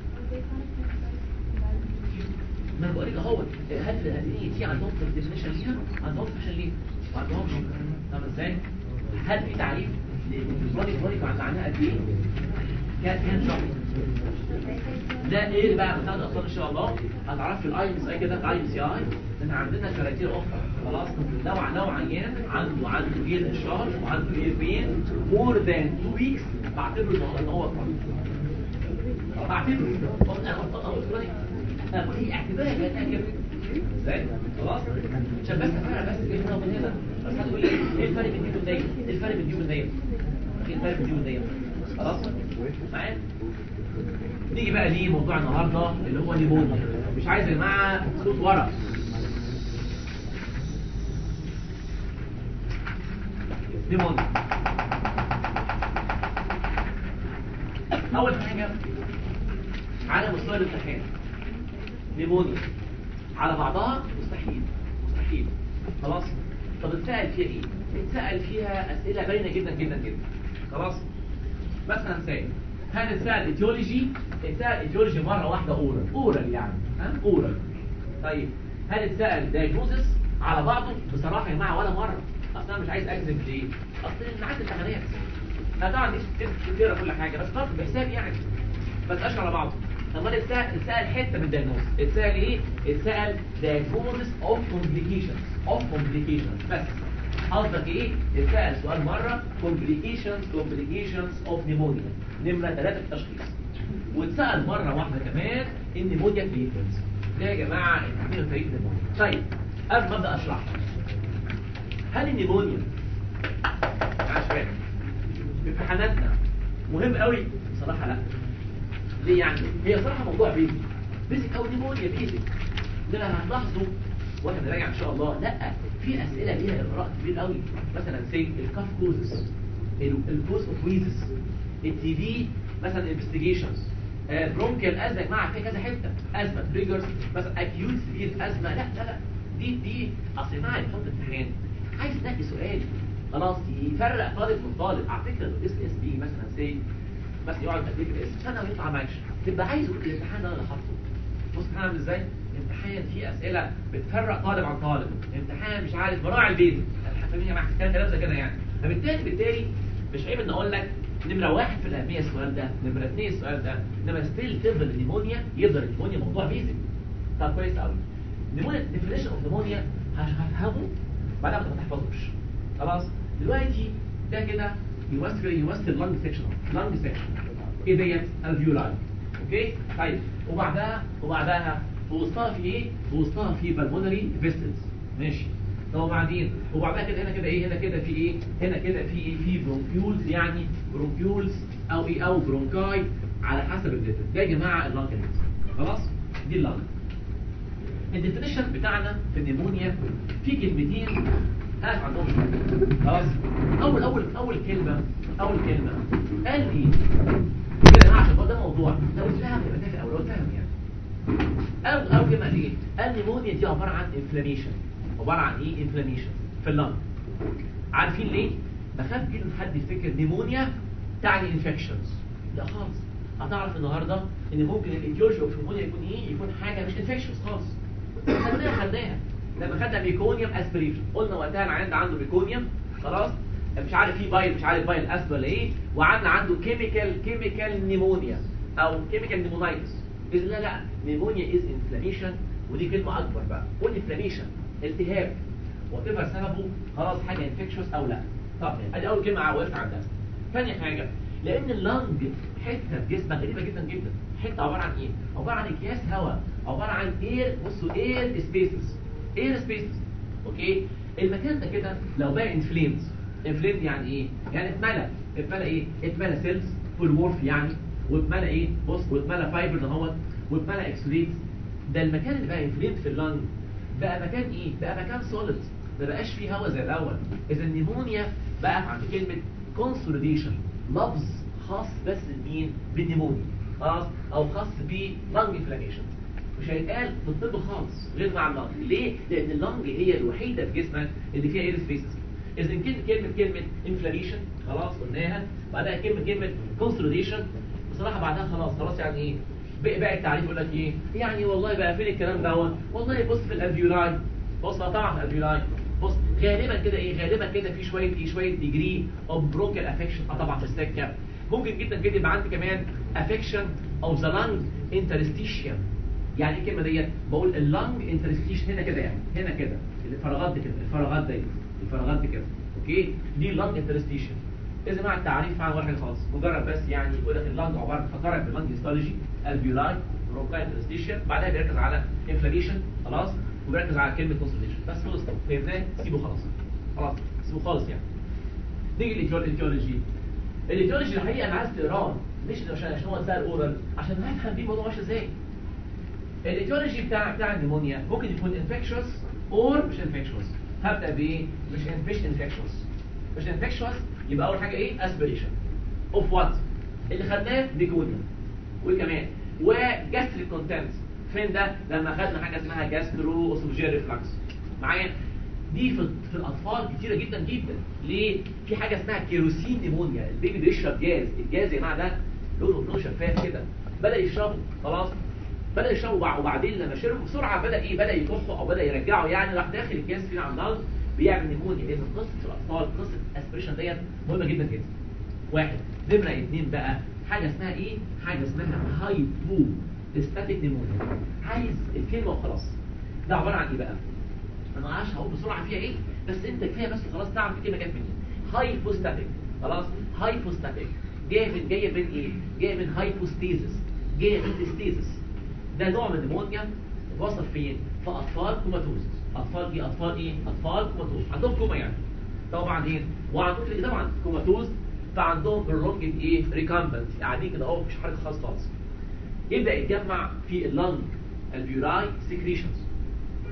ما انا بقول لك اهو هل هذه في عندهم ديفينيشن ليها عندهم ديفينيشن ليه ما عندهمش طب ازاي هل في تعريف للبرودي برودي معناها قد ايه كان كان شهر ده ايه بقى بتاخد اصلا ان شاء الله هتعرف في الاي ام سي كده الاي ام سي اي ان عندنا كرايتيريا اخرى خلاص نوع نوع عيان عنده عنده بير الشهر وعنده بير بين مور ذان 2 ويكس بعتبره ان هو ان هو كرونيك بعتبره طب انا قلت كرونيك انا بقول ايه اعتبارها كانها كده ازاي خلاص عشان بس افرق بس بين هنا وبين هنا بس هتقول لي ايه الفرق بين دي وبين دي ايه الفرق بين دي وبين دي ايه الفرق بين دي وبين دي خلاص معايا نيجي بقى ليه موضوع النهارده اللي هو نيمونيا مش عايز يا جماعه صوت ورا نيمونيا اول حاجه على مستوى الامتحان نيمونيا على بعضها مستحيل مستحيل خلاص طب اتسأل فيها ايه اتسأل فيها اسئله باينه جدا جدا جدا خلاص مثلا سائل هل اتسأل ايديولوجي اتسأل ايديولوجي مرة واحدة اورال اورال يعني ها اورال طيب هل اتسأل دايجنوزس على بعضه بصراحة يا جماعة ولا مرة اصل انا مش عايز اكذب ليه اصل الميعاد الامتحانات انا طبعا دي تقرا كل حاجة بس برضه بحساب يعني بس اشهر على بعضه امال اتسأل اتسأل حتة من الدايجنوز اتسأل ايه اتسأل دايجنوزس اوف كومبليكيشنز اوف كومبليكيشنز بس قصدك ايه اتسأل سؤال مرة complications complications of pneumonia نمرة ثلاثة في التشخيص واتسأل مرة واحدة كمان النيمونيا تريتمنت ده يا جماعة النيمونيا النيمونيا طيب قبل ما ابدا اشرح هل النيمونيا يا شباب في امتحاناتنا مهم قوي بصراحة لا ليه يعني هي صراحة موضوع بيزك بيزك او نيمونيا بيزك ده هتلاحظوا واحنا بنراجع ان شاء الله لا في اسئله ليها اقراء كبير قوي مثلا سي الكاف كوزز الكوز اوف ويزز التي في مثلا انفستيجيشنز برونكيال ازمه يا جماعه في كذا حته ازمه تريجرز مثلا اكيوت سيفير ازمه لا لا لا دي دي اصل يا جماعه بيحط امتحان عايز تلاقي سؤال خلاص يفرق طالب من طالب على فكره الاس اس بي مثلا سي بس يقعد تدريب الاس سنه ويطلع معكش تبقى عايز تقول الامتحان ده انا اللي حاطه بص الامتحان عامل ازاي امتحان فيه اسئله بتفرق طالب عن طالب امتحان مش عارف مراعي البيت فاهمين يا جماعه كلام كلام زي كده يعني فبالتالي بالتالي مش عيب ان اقول لك نمرة واحد في الأهمية السؤال ده نمرة اثنين السؤال ده انما ستيل تفضل النيمونيا يفضل النيمونيا موضوع بيزك طب كويس قوي نيمونيا ديفينيشن اوف نيمونيا هفهمه بعدها ما تحفظوش خلاص دلوقتي ده كده يمثل يمثل لانج سيكشن لانج سيكشن ايه ديت الفيولاي اوكي طيب وبعدها وبعدها وسطها في ايه وسطها في بالمونري فيستلز ماشي طب وبعدين وبعدها كده هنا كده ايه هنا كده في ايه هنا كده في ايه في برونكيولز يعني برونكيولز او ايه او برونكاي على حسب الليتر ده يا جماعه اللانج خلاص دي اللانج الديفينيشن بتاعنا في النيمونيا في كلمتين هقف عندهم شوية. خلاص اول اول اول كلمه اول كلمه قال لي كده يا جماعه عشان ده موضوع لو اتفهم يبقى تافه او لو اتفهم يعني اول اول كلمه قال ايه قال النيمونيا دي عباره عن انفلاميشن عباره عن ايه انفلاميشن في اللنج عارفين ليه بخاف جدا حد يفتكر نيمونيا تعني انفكشنز لا خالص هتعرف النهارده ان ممكن الايديولوجي اوف نيمونيا يكون ايه يكون حاجه مش انفكشنز خالص خدناها خدناها لما خدنا ميكونيوم اسبريشن قلنا وقتها العيان ده عنده ميكونيوم خلاص مش عارف فيه بايل مش عارف بايل اسب ولا ايه وعندنا عنده كيميكال كيميكال نيمونيا او كيميكال نيمونايتس اذا لا لا نيمونيا از انفلاميشن ودي كلمه اكبر بقى قول انفلاميشن التهاب وتبقى سببه خلاص حاجه انفكشوس او لا طب ادي اول كلمه وقفت عندها ثاني حاجه لان اللنج حته في جسمك غريبه جدا جدا حته عباره عن ايه عباره عن اكياس هواء عباره عن اير بصوا اير سبيسز اير سبيسز اوكي المكان ده كده لو بقى انفليمز انفليمد يعني ايه يعني اتملى اتملى ايه اتملى سيلز فول وورف يعني واتملى ايه بص واتملى فايبرز اهوت واتملى اكسوليتس ده المكان اللي بقى انفليمد في اللنج بقى مكان ايه بقى مكان سوليد ما بقاش فيه هواء زي الاول اذا النيمونيا بقى عند كلمه كونسوليديشن لفظ خاص بس بمين بالنيمونيا خلاص او خاص بلنج انفلاميشن مش هيتقال في الطب خالص غير مع اللنج ليه لان اللنج هي الوحيده في جسمك اللي فيها اير سبيسز اذا كلمه كلمه كلمه انفلاميشن خلاص قلناها بعدها كلمه كلمه كونسوليديشن بصراحه بعدها خلاص خلاص يعني ايه بقى بقى التعريف يقول لك ايه يعني والله بقى فين الكلام دوت والله بص في الالفيولاي بص طبعا في الالفيولاي بص غالبا كده ايه غالبا كده في شويه ايه شويه ديجري اوف بروكال افكشن اه طبعا في السكه ممكن جدا كده يبقى عندي كمان افكشن اوف ذا لانج انترستيشيا يعني ايه الكلمه ديت بقول اللانج انترستيشن هنا كده يعني هنا كده الفراغات دي كده الفراغات دي الفراغات دي كده اوكي دي اللانج انترستيشن اذا مع التعريف عن واحد خالص مجرد بس يعني يقول لك اللانج عباره فكرك باللانج هيستولوجي الفيولاي برونكاي انترستيشن بعدها بيركز على انفلاميشن خلاص وبيركز على كلمه كونسوليشن بس خلص فهمناه سيبه خلاص خلاص سيبه خالص يعني نيجي للايتيولوجي الايتيولوجي الحقيقه انا عايز تقراه مش عشان عشان هو اتسال اورال عشان نفهم بيه الموضوع ماشي ازاي الايتيولوجي بتاع بتاع النيمونيا ممكن يكون انفكشوس اور مش انفكشوس هبدا بايه مش مش انفكشوس مش انفكشوس يبقى اول حاجه ايه اسبريشن اوف وات اللي خدناه بيكونيا وكمان وجاستريك كونتنت فين ده لما خدنا حاجه اسمها جاسترو اسوفجيال ريفلكس معايا دي في, في الاطفال كتيره جدا جدا ليه في حاجه اسمها كيروسين نيمونيا البيبي بيشرب جاز الجاز يا جماعه ده لونه لونه شفاف كده بدا يشربه خلاص بدا يشربه وبعدين لما شربه بسرعه بدا ايه بدا يكحه او بدا يرجعه يعني راح داخل الجاز فينا على النار بيعمل نيمونيا لان قصه الاطفال قصه الاسبريشن ديت مهمه جدا جدا واحد نمره اثنين بقى حاجه اسمها ايه حاجه اسمها هايبو ستاتيك نيمونيا عايز الكلمه وخلاص ده عباره عن ايه بقى انا ما اعرفش هقول بسرعه فيها ايه بس انت كفايه بس خلاص تعرف الكلمه جت منين هايبوستاتيك خلاص هايبوستاتيك جايه من جايه من ايه جايه من هايبوستيزس جايه من ستيزس ده نوع من النيمونيا وصل فين في اطفال كوماتوز اطفال دي اطفال ايه اطفال كوماتوز عندهم كوما يعني طبعا ايه وعندهم طبعا كوماتوز فعندهم prolonged ايه ريكامبنت قاعدين كده اهو مفيش حركه خالص خالص يبدا يتجمع في اللنج البيوراي سكريشنز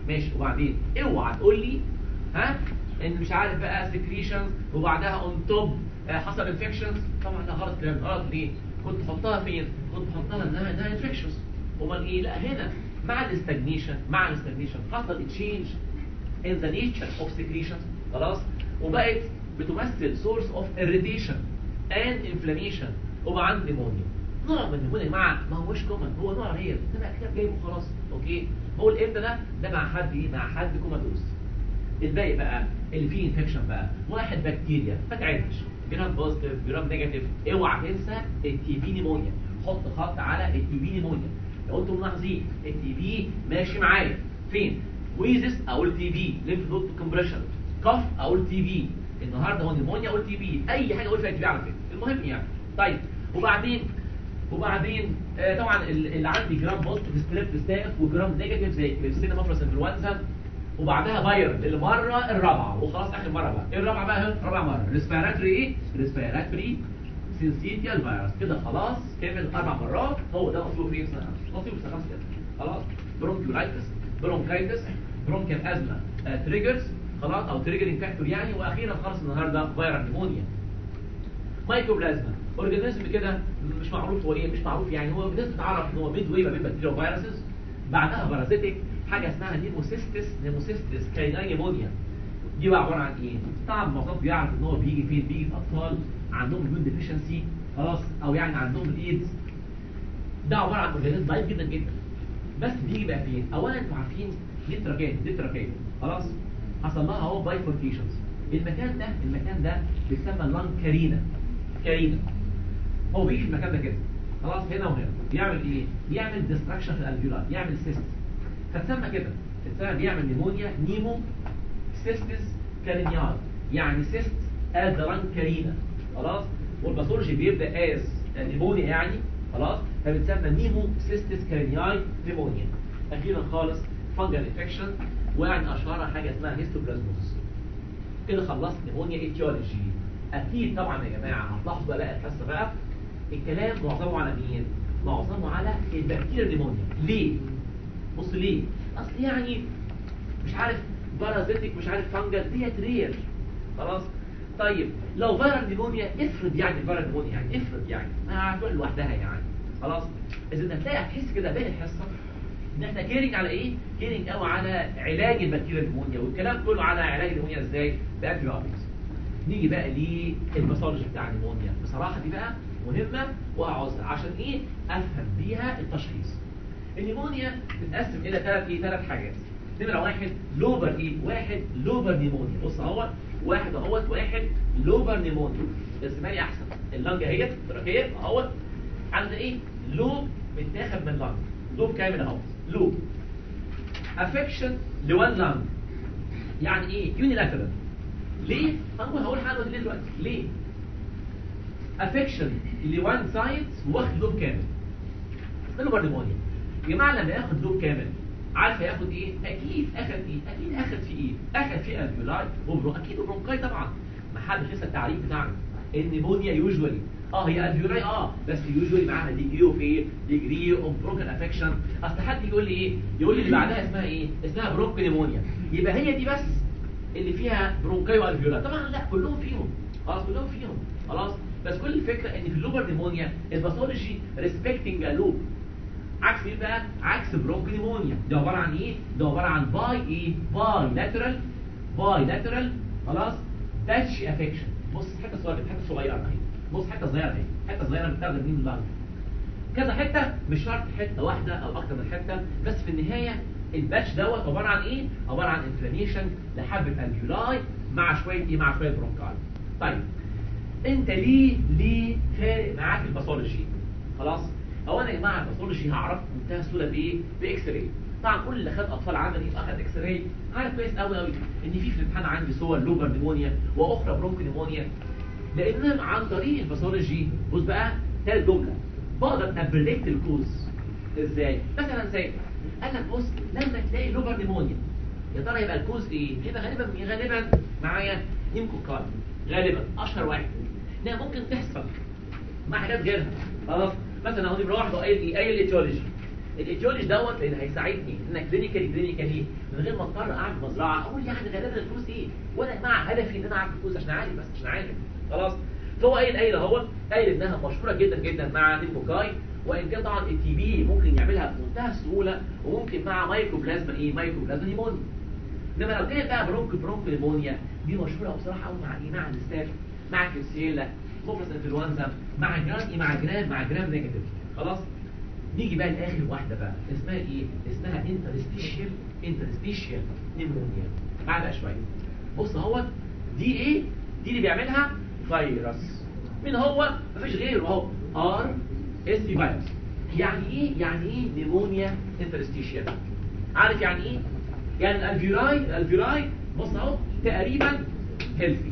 ماشي وبعدين اوعى تقول لي ها ان مش عارف بقى سكريشنز وبعدها اون توب حصل انفكشنز طبعا ده غلط كلام غلط ليه كنت تحطها فين كنت تحطها انها انها انفكشنز امال ايه لا هنا مع الاستجنيشن مع الاستجنيشن حصل تشينج in the nature of secretion خلاص وبقت بتمثل source of irritation and inflammation وبقى عندي نيمونيا نوع من النيمونيا يا جماعه ما هوش كومن هو نوع رير ده بقى كتاب جايبه خلاص اوكي هو الامتى ده ده مع حد ايه مع حد كوماتوز الباقي بقى اللي فيه انفكشن بقى واحد بكتيريا ما تعدش جرام بوزيتيف جرام نيجاتيف اوعى تنسى التي بي نيمونيا حط خط على التي بي نيمونيا لو انتم ملاحظين التي بي ماشي معايا فين ويزس اقول تي بي ليمف نود كومبريشن كف اقول تي بي النهارده هو نيمونيا اقول تي بي اي حاجه اقول فيها تي بي على فكره المهم يعني طيب وبعدين وبعدين آه طبعا ال- اللي عندي جرام بوزيتيف ستريب ستاف وجرام نيجاتيف زي كليبسينا مفرس انفلونزا وبعدها فايرال المره الرابعه وخلاص اخر مره بقى ايه الرابعه بقى اهي رابع مره ريسبيراتوري ايه ريسبيراتوري سينسيتيال فيروس كده خلاص كمل اربع مرات هو ده مطلوب فيه سنه مطلوب سنه خمسه كده خلاص برونكيولايتس برونكايتس برونكيال ازمه تريجرز خلاص او تريجرنج فاكتور يعني واخيرا خلاص النهارده فيرال نيمونيا مايكروبلازما اورجانيزم كده مش معروف هو ايه مش معروف يعني هو الناس بتعرف ان هو ميد واي ما بين بكتيريا وفيروسز بعدها بارازيتك حاجه اسمها نيموسيستس نيموسيستس كايناي نيمونيا دي بقى عباره عن ايه طبعا المعظم بيعرف ان هو بيجي فين بيجي في اطفال عندهم immune ديفيشنسي خلاص او يعني عندهم الايدز ده عباره عن اورجانيزم ضعيف جدا جدا بس بيجي بقى فين اولا انتوا عارفين دي تراكيه دي تراكيه خلاص حصل لها اهو بايفوركيشنز المكان ده المكان ده بيسمى اللانج كارينا كارينا هو بيجي في المكان ده كده خلاص هنا وهنا بيعمل ايه بيعمل ديستراكشن في الالفيولار يعمل سيست فتسمى كده تسمى بيعمل نيمونيا نيمو سيستس كارينيال يعني سيست از ذا لانج كارينا خلاص والباثولوجي بيبدا از نيمونيا يعني خلاص فبتسمى نيمو سيستس كارينياي نيمونيا اخيرا خالص فانجل انفكشن ويعني اشهرها حاجه اسمها هيستوبلازموس كده خلصت نيمونيا ايتيولوجي اكيد طبعا يا جماعه هتلاحظوا بقى الحصه بقى الكلام معظمه على مين معظمه على البكتيريا نيمونيا ليه بص ليه اصل يعني مش عارف بارازيتك مش عارف فانجل ديت رير خلاص طيب لو فيرال نيمونيا افرض يعني فيرال نيمونيا يعني افرض يعني ما هتقول لوحدها يعني خلاص اذا هتلاقي هتحس كده باقي الحصه ان احنا كيرنج على ايه كيرنج قوي على علاج البكتيريا النيمونيا والكلام كله على علاج النيمونيا ازاي بانتيبيوتكس نيجي بقى للباثولوجي بتاع النيمونيا بصراحه دي بقى مهمه وعاوزها عشان ايه افهم بيها التشخيص النيمونيا بتتقسم الى ثلاث ايه ثلاث حاجات نمره واحد لوبر ايه واحد لوبر نيمونيا بص اهوت واحد اهوت واحد لوبر نيمونيا اسمها لي احسن اللنج اهيت التراكيه اهوت عند ايه لوب متاخد من لنج لوب كامل اهو لوب افكشن لوان لنج يعني ايه يونيلاترال ليه هنقول هقول حاجه دلوقتي ليه دلوقتي ليه افكشن لوان سايد واخد لوب كامل لوبر نيمونيا يا جماعه لما ياخد لوب كامل عارف هياخد ايه اكيد اخد ايه اكيد اخد في ايه اخد في الفيولاي وبرو اكيد برونكاي طبعا ما حدش لسه التعريف بتاعنا النيمونيا يوجوالي اه هي الفيولاي اه بس يوجوالي معاها ديجري اوف ايه ديجري اوف برونكال افكشن اصل حد يقول لي ايه يقول لي اللي بعدها اسمها ايه اسمها برونك نيمونيا يبقى هي دي بس اللي فيها برونكاي والفيولاي طبعا لا كلهم فيهم خلاص كلهم فيهم خلاص بس كل الفكره ان في اللوبر نيمونيا الباثولوجي ريسبكتنج ا لوب عكس ايه بقى عكس برونك نيمونيا ده عباره عن ايه ده عباره عن باي ايه باي لاترال باي لاترال خلاص باتش افكشن بص حته صغيره حته صغيره اهي بص حته صغيره اهي حته صغيره بتاخد من اللنج كذا حته مش شرط حته واحده او اكتر من حته بس في النهايه الباتش دوت عباره عن ايه عباره عن انفلاميشن لحبه الفيولاي مع شويه ايه مع شويه برونكاي طيب انت ليه ليه فارق معاك الباثولوجي خلاص هو انا يا جماعه الباثولوجي هعرف بمنتهى السهوله بايه باكس راي طبعا كل اللي خد اطفال عملي اخد اكس راي عارف كويس قوي قوي ان في في الامتحان عندي صور لوبر نيمونيا واخرى برونكو نيمونيا لان عن طريق الباثولوجي بص بقى ثالث جمله بقدر ابريدكت الكوز ازاي مثلا زي قال لك بص لما تلاقي لوبر نيمونيا يا ترى يبقى الكوز ايه يبقى غالبا غالبا معايا نيمكوكاي غالبا اشهر واحد لا ممكن تحصل مع حاجات غيرها خلاص مثلا اهو نمره واحد قايل ايه قايل ايتيولوجي الايديولوجي دوت لان هيساعدني ان انا كلينيكالي كلينيكالي من غير ما اضطر اعمل مزرعه اقول يعني غالبا الفلوس ايه وانا يا جماعه هدفي ان انا اعمل فلوس عشان اعالج بس عشان اعالج خلاص فهو قايل قايل اهو قايل انها مشهوره جدا جدا مع نيموكاي وان كان طبعا التي بي ممكن يعملها بمنتهى السهوله وممكن مع مايكروبلازما ايه مايكروبلازما نيمونيا انما لو كانت بقى برونك برونك نيمونيا دي مشهوره بصراحه قوي مع ايه مع الاستاف مع الكبسيلا مفرس انفلونزا مع جرام ايه مع جرام مع جرام نيجاتيف خلاص نيجي بقى لاخر واحده بقى اسمها ايه اسمها انترستيشيال انترستيشيال نيمونيا بعد بقى شويه بص اهو دي ايه دي اللي بيعملها فيروس مين هو مفيش غيره اهو ار اس بي فيروس يعني ايه يعني ايه نيمونيا انترستيشيال عارف يعني ايه يعني الالفيولاي الالفيولاي بص اهو تقريبا هيلثي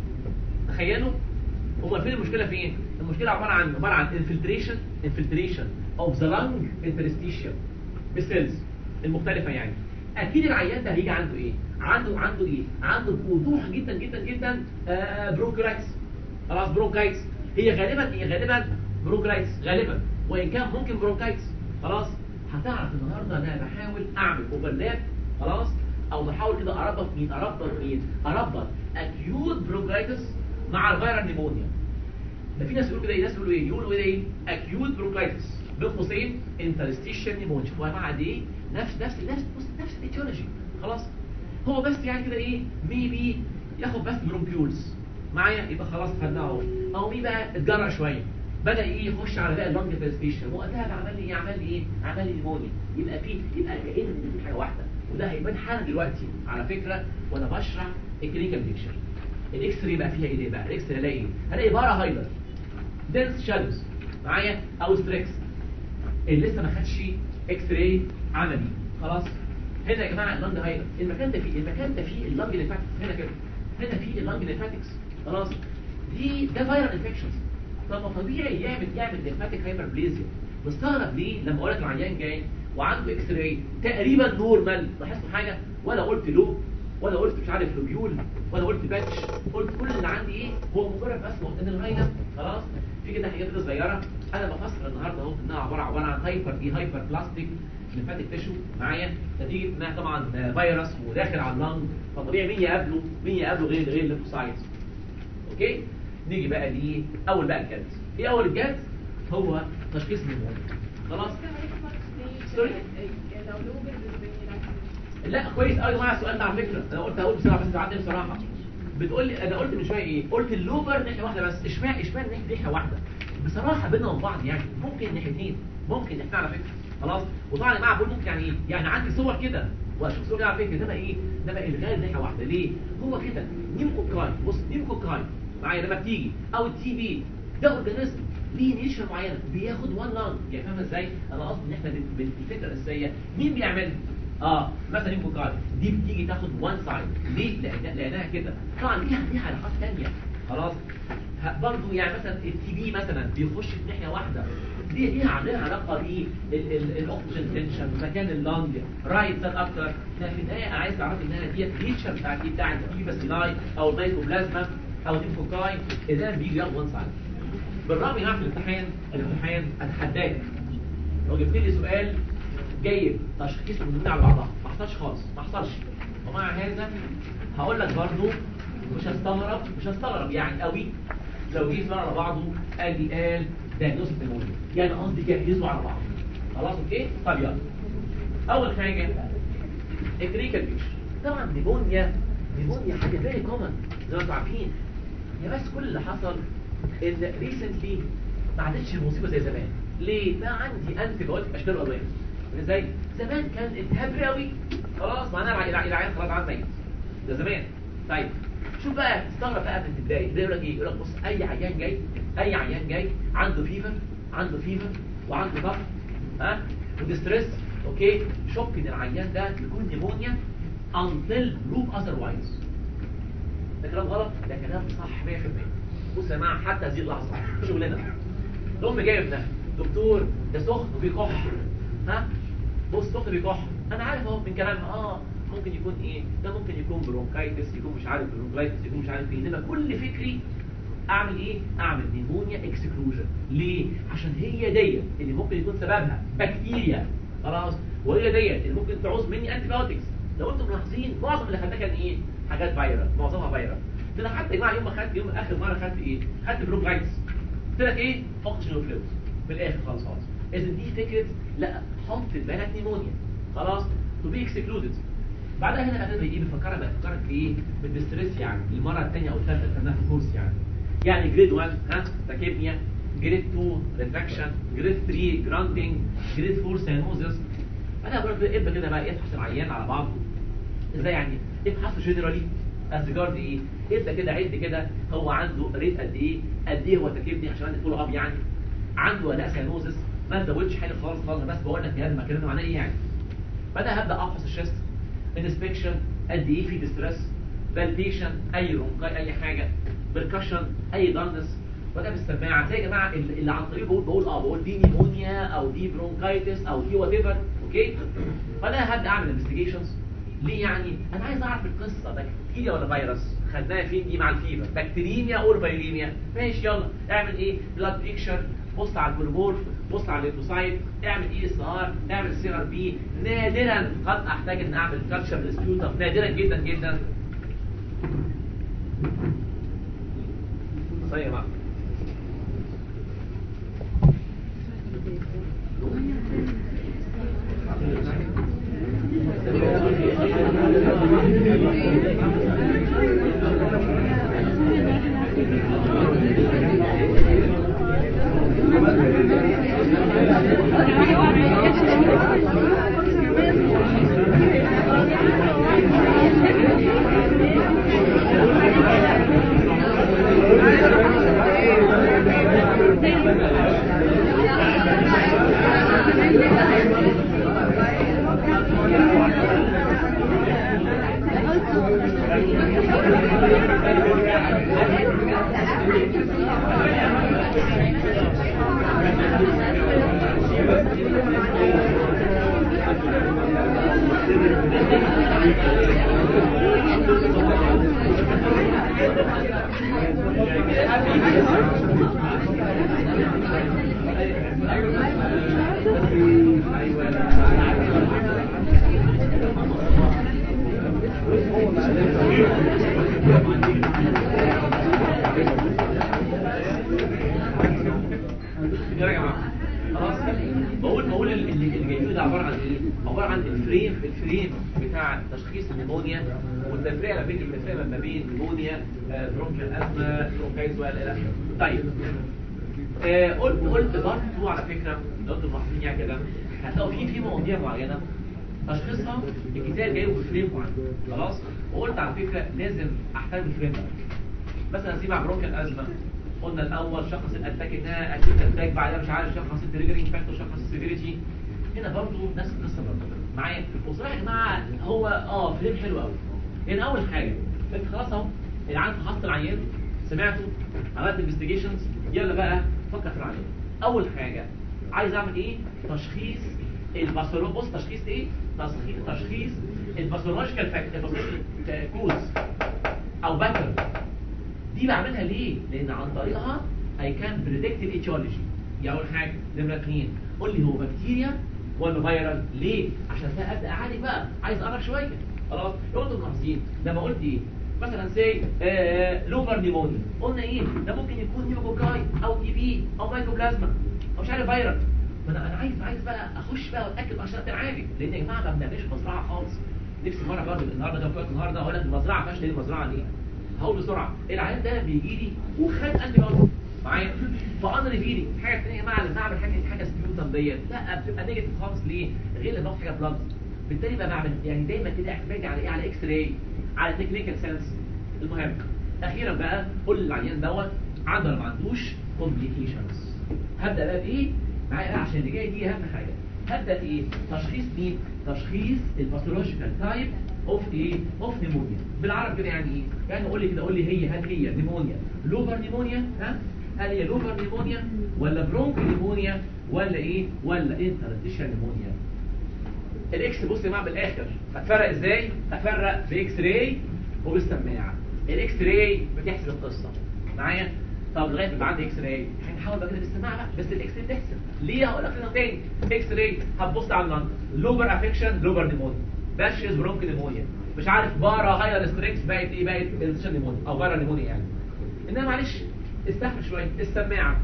تخيلوا هو فين المشكله فين المشكله عباره عن عباره عن انفلتريشن انفلتريشن اوف ذا لانج انترستيشيال بالسيلز المختلفه يعني اكيد العيان ده هيجي عنده ايه عنده عنده ايه عنده بوضوح جدا جدا جدا آه برونكرايتس خلاص برونكايتس هي غالبا هي غالبا برونكرايتس غالبا وان كان ممكن برونكايتس خلاص هتعرف النهارده انا بحاول اعمل اوفرلاب خلاص او بحاول كده اربط مين اربط مين اربط اكيوت برونكايتس مع الفيرال نيمونيا ده في ناس يقولوا كده ايه ناس يقولوا ايه يقولوا ايه اكيوت برونكايتس بين قوسين انترستيشن نيمونيا شوفوا يا جماعه دي ايه نفس نفس نفس بص نفس الايتيولوجي خلاص هو بس يعني كده ايه ميبي ياخد بس برونكيولز معايا يبقى خلاص خدناه اهو او مي بقى اتجرأ شويه بدا ايه يخش على بقى اللونج انترستيشن وقتها بقى عمل لي ايه عمل لي ايه عمل لي نيمونيا يبقى في يبقى كأن في حاجه واحده وده هيبان حالا دلوقتي على فكره وانا بشرح الكلينيكال بيكشر الاكس راي بقى فيها ايه بقى الاكس راي هلاقي ايه هلاقي بارا هايلر دنس شادوز معايا او ستريكس اللي لسه ما خدش اكس راي عملي خلاص هنا يا جماعه اللنج هايلر المكان ده فيه المكان ده فيه اللنج ليمفاتكس هنا كده هنا فيه اللنج ليمفاتكس خلاص دي ده فايرال انفكشنز طب ما طبيعي يعمل يعمل ليمفاتيك هايبربليزيا مستغرب ليه لما اقول لك العيان جاي وعنده اكس راي تقريبا نورمال لاحظتوا حاجه ولا قلت لو ولا قلت مش عارف لوبيول ولا قلت باتش قلت كل اللي عندي ايه هو مجرد بس وقتين الغاية خلاص في كده حاجات كده صغيره انا بفسر النهارده اهو انها عباره عباره عن هايبر دي هايبر بلاستيك ليمفاتيك تيشو معايا نتيجه انها طبعا فيروس وداخل على اللنج فطبيعي مين يقابله مين يقابله غير غير الليمفوسايتس اوكي نيجي بقى ليه اول بقى الجلد ايه اول الجلد هو تشخيص نيمونيا خلاص سوري لا كويس قوي مع السؤال ده على فكره انا قلت هقول بسرعه بس تعدي بصراحه بتقول لي انا قلت من شويه ايه قلت اللوبر ناحيه واحده بس اشمعنى اشمعنى ناحيه ناحيه واحده بصراحه بيننا وبين بعض يعني ممكن ناحيتين ممكن ناحيتين على فكره خلاص وطبعا يا جماعه بقول ممكن يعني ايه يعني عندي صور كده واشوف صور كده على فكره ده بقى ايه ده بقى الغالب ناحيه واحده ليه هو كده نيموكوكاي بص نيموكوكاي معايا لما بتيجي او التي بي ده اورجانيزم ليه نيشر معينه بياخد وان لانج يعني فاهم ازاي انا قصدي ان احنا بال- بالفكره الاساسيه مين بيعملها اه مثلا نيموكوكاي دي بتيجي تاخد وان سايد ليه لأن- لانها كده طبعا ليها ليها علاقات ثانيه خلاص ه- برضه يعني مثلا التي بي مثلا بيخش في ناحيه واحده دي ليها ليها علاقه بالاوكسجين تنشن مكان اللنج رايت سايد اكتر لكن في النهايه انا عايز تعرف انها ديت نيتشر بتاعت ايه بتاعت التي باسيلاي او الميكروبلازما او النيموكوكاي اذا بيجي ياخد وان سايد بالرغم ان في الامتحان الامتحان اتحداك لو جبت لي سؤال جايب تشخيص النمونه على بعضها ما حصلش خالص ما حصلش ومع هذا هقول لك برضو مش هستغرب مش هستغرب يعني قوي لو جه سؤال على بعضه قال لي قال دايجنوستيك نمونيا يعني قصدي جهزوا على بعض خلاص اوكي طب يلا اول حاجه الكلينيكال بيكشر طبعا نيمونيا نيمونيا حاجه فيري كومن زي ما انتم عارفين يا بس كل اللي حصل ان ريسنتلي ما عادتش المصيبه زي زمان ليه بقى عندي انتي بايوتيك اشكال والوان ازاي زمان كان التهاب رئوي خلاص معناها الع- العيان خلاص عاد ميت ده زمان طيب شوف بقى استغرب بقى من البدايه ده يقول لك ايه يقول لك بص اي عيان جاي اي عيان جاي عنده فيفر عنده فيفر وعنده ضغط ها وديستريس اوكي شك ان العيان ده يكون نيمونيا until proof otherwise ده كلام غلط ده كلام صح 100% بص يا جماعه حتى هذه اللحظه شغلنا الام جايه ابنها دكتور ده سخن وبيكح ها بص سخن بيكح انا عارف اهو من كلامها اه ممكن يكون ايه ده ممكن يكون برونكايتس يكون مش عارف برونكايتس يكون مش عارف ايه انما كل فكري اعمل ايه اعمل نيمونيا اكسكلوجن ليه عشان هي ديت اللي ممكن يكون سببها بكتيريا خلاص وهي ديت اللي ممكن تعوز مني انتي بايوتكس لو انتم ملاحظين معظم اللي خدناه كان ايه حاجات فايرال معظمها فايرال ده انا حتى يا جماعه يوم ما خدت يوم اخر مره خدت ايه خدت بروكايتس قلت لك ايه اوكسجين فلويد من الاخر خالص خالص اذا دي فكره لا حط في بالك نيمونيا خلاص تو بي اكسكلودد بعدها هنا بعدين ايه بيفكرك بيفكرك بايه بالديستريس يعني المره الثانيه او الثالثه اللي خدناها في الكورس يعني يعني جريد 1 ها تاكيبنيا جريد 2 ريتراكشن جريد 3 جراندنج جريد 4 سينوزس انا برضه ابدا كده بقى افحص العيان على بعضه ازاي يعني افحصه جنرالي از ريجارد ايه ابدا كده عد كده هو عنده ريت قد ايه قد ايه هو تاكيبني عشان عندي فولو اب يعني عنده ولا سينوزس ما تزودش حاجه خالص خالص بس بقول لك يا ما كلامنا معناه ايه يعني فانا هبدا افحص الشيست انسبكشن قد ايه في ديستريس فالبيشن اي رونكاي اي حاجه بركشن اي دارنس ولا بالسماعه زي يا جماعه اللي اللي عن طريق بقول بقول اه بقول دي نيمونيا او دي برونكايتس او دي وات ايفر اوكي فانا هبدا اعمل انفستيجيشنز ليه يعني انا عايز اعرف القصه بكتيريا ولا فيروس خدناها فين دي مع الفيفر بكتيريميا اور فيريميا ماشي يلا اعمل ايه بلاد بيكشر بص على البولمورف بص على الليمفوسايت اعمل اي اس ار اعمل سي ار بي نادرا قد احتاج ان اعمل كالتشر ديسبيوتر نادرا جدا جدا صحيح يا جماعه يا جماعه خلاص بقول بقول اللي اللي جايبينه ده عباره عن ايه؟ عباره عن الفريم الفريم بتاع تشخيص النمونيا والتفريق ما بين التفريق ما بين نمونيا آه، برونكيال ازمه برونكايتس والى اخره طيب آه، قلت قلت برضه على فكره لو انتم ملاحظين يعني كده هتلاقوا في في مواضيع معينه تشخيصها الكتاب جايبه في فريم معين خلاص وقلت على فكره لازم احترم الفريم ده مثلا سيبع برونكيال ازمه قلنا الاول شخص الاتاك انها اكيد اتاك بعدها مش عارف شخص التريجرنج فاكتور شخص السيفيريتي هنا برضو نفس القصه برضو معايا وصراحه يا جماعه هو اه فيلم حلو قوي لان اول حاجه انت خلاص اهو العيان فحصت العيان سمعته عملت انفستيجيشنز يلا بقى فكر في العيان اول حاجه عايز اعمل ايه تشخيص الباثولوج بص تشخيص ايه تشخيص تشخيص الباثولوجيكال فاكتور كوز او باترن دي بعملها ليه؟ لأن عن طريقها I can predict الاتيولوجي دي أول حاجة نمرة اثنين قول لي هو بكتيريا ولا فيرال ليه؟ عشان ده أبدأ أعالج بقى عايز أقرب شوية خلاص لو أنتم ملاحظين لما قلت إيه؟ مثلا سي لوفر نيمونيا قلنا إيه؟ ده ممكن يكون نيموكوكاي أو تي بي أو مايكوبلازما أو مش عارف فيرال ما أنا أنا عايز عايز بقى أخش بقى وأتأكد عشان أتعالج لأن يا جماعة ما بنعملش مزرعة خالص نفسي مرة برضه النهارده كان فوق النهارده أقول لك المزرعة فاشلة ليه المزرعة ليه؟ هقول بسرعه العيان ده بيجي لي وخد انتي بايوتيك معايا فانا ريفيلي حاجه ثانيه يا جماعه لما اعمل حاجه حاجه سبيوتم ديت لا بتبقى نيجاتيف خالص ليه غير لما اخد حاجه بلاد بالتالي بقى بعمل يعني دايما كده اعتماد على ايه على اكس راي على تكنيكال سنس المهم اخيرا بقى قول للعيان دوت عنده ولا ما عندوش كومبليكيشنز هبدا بقى بايه معايا بقى عشان اللي جاي دي اهم حاجه هبدا بايه تشخيص مين تشخيص الباثولوجيكال تايب اوف ايه اوف نيمونيا بالعربي كده يعني ايه يعني قول لي كده قول لي هي هل هي نيمونيا لوفر نيمونيا ها هل هي لوفر نيمونيا ولا برونك نيمونيا ولا ايه ولا انترستيشن نيمونيا الاكس بص يا جماعه بالاخر هتفرق ازاي هفرق باكس راي وبالسماعه الاكس راي بتحسب القصه معايا طب لغايه ما يبقى عندي اكس راي هنحاول بقى كده بالسماعه بقى بس الاكس راي تحسب ليه هقول لك كده تاني اكس راي هتبص على اللنج لوبر افكشن لوبر نيمونيا باشيز برونك نيمونيا مش عارف بارا هاير ستريكس بقت ايه بقت انسيشن نيمونيا او بارا نيمونيا يعني انما معلش استحمل شويه السماعه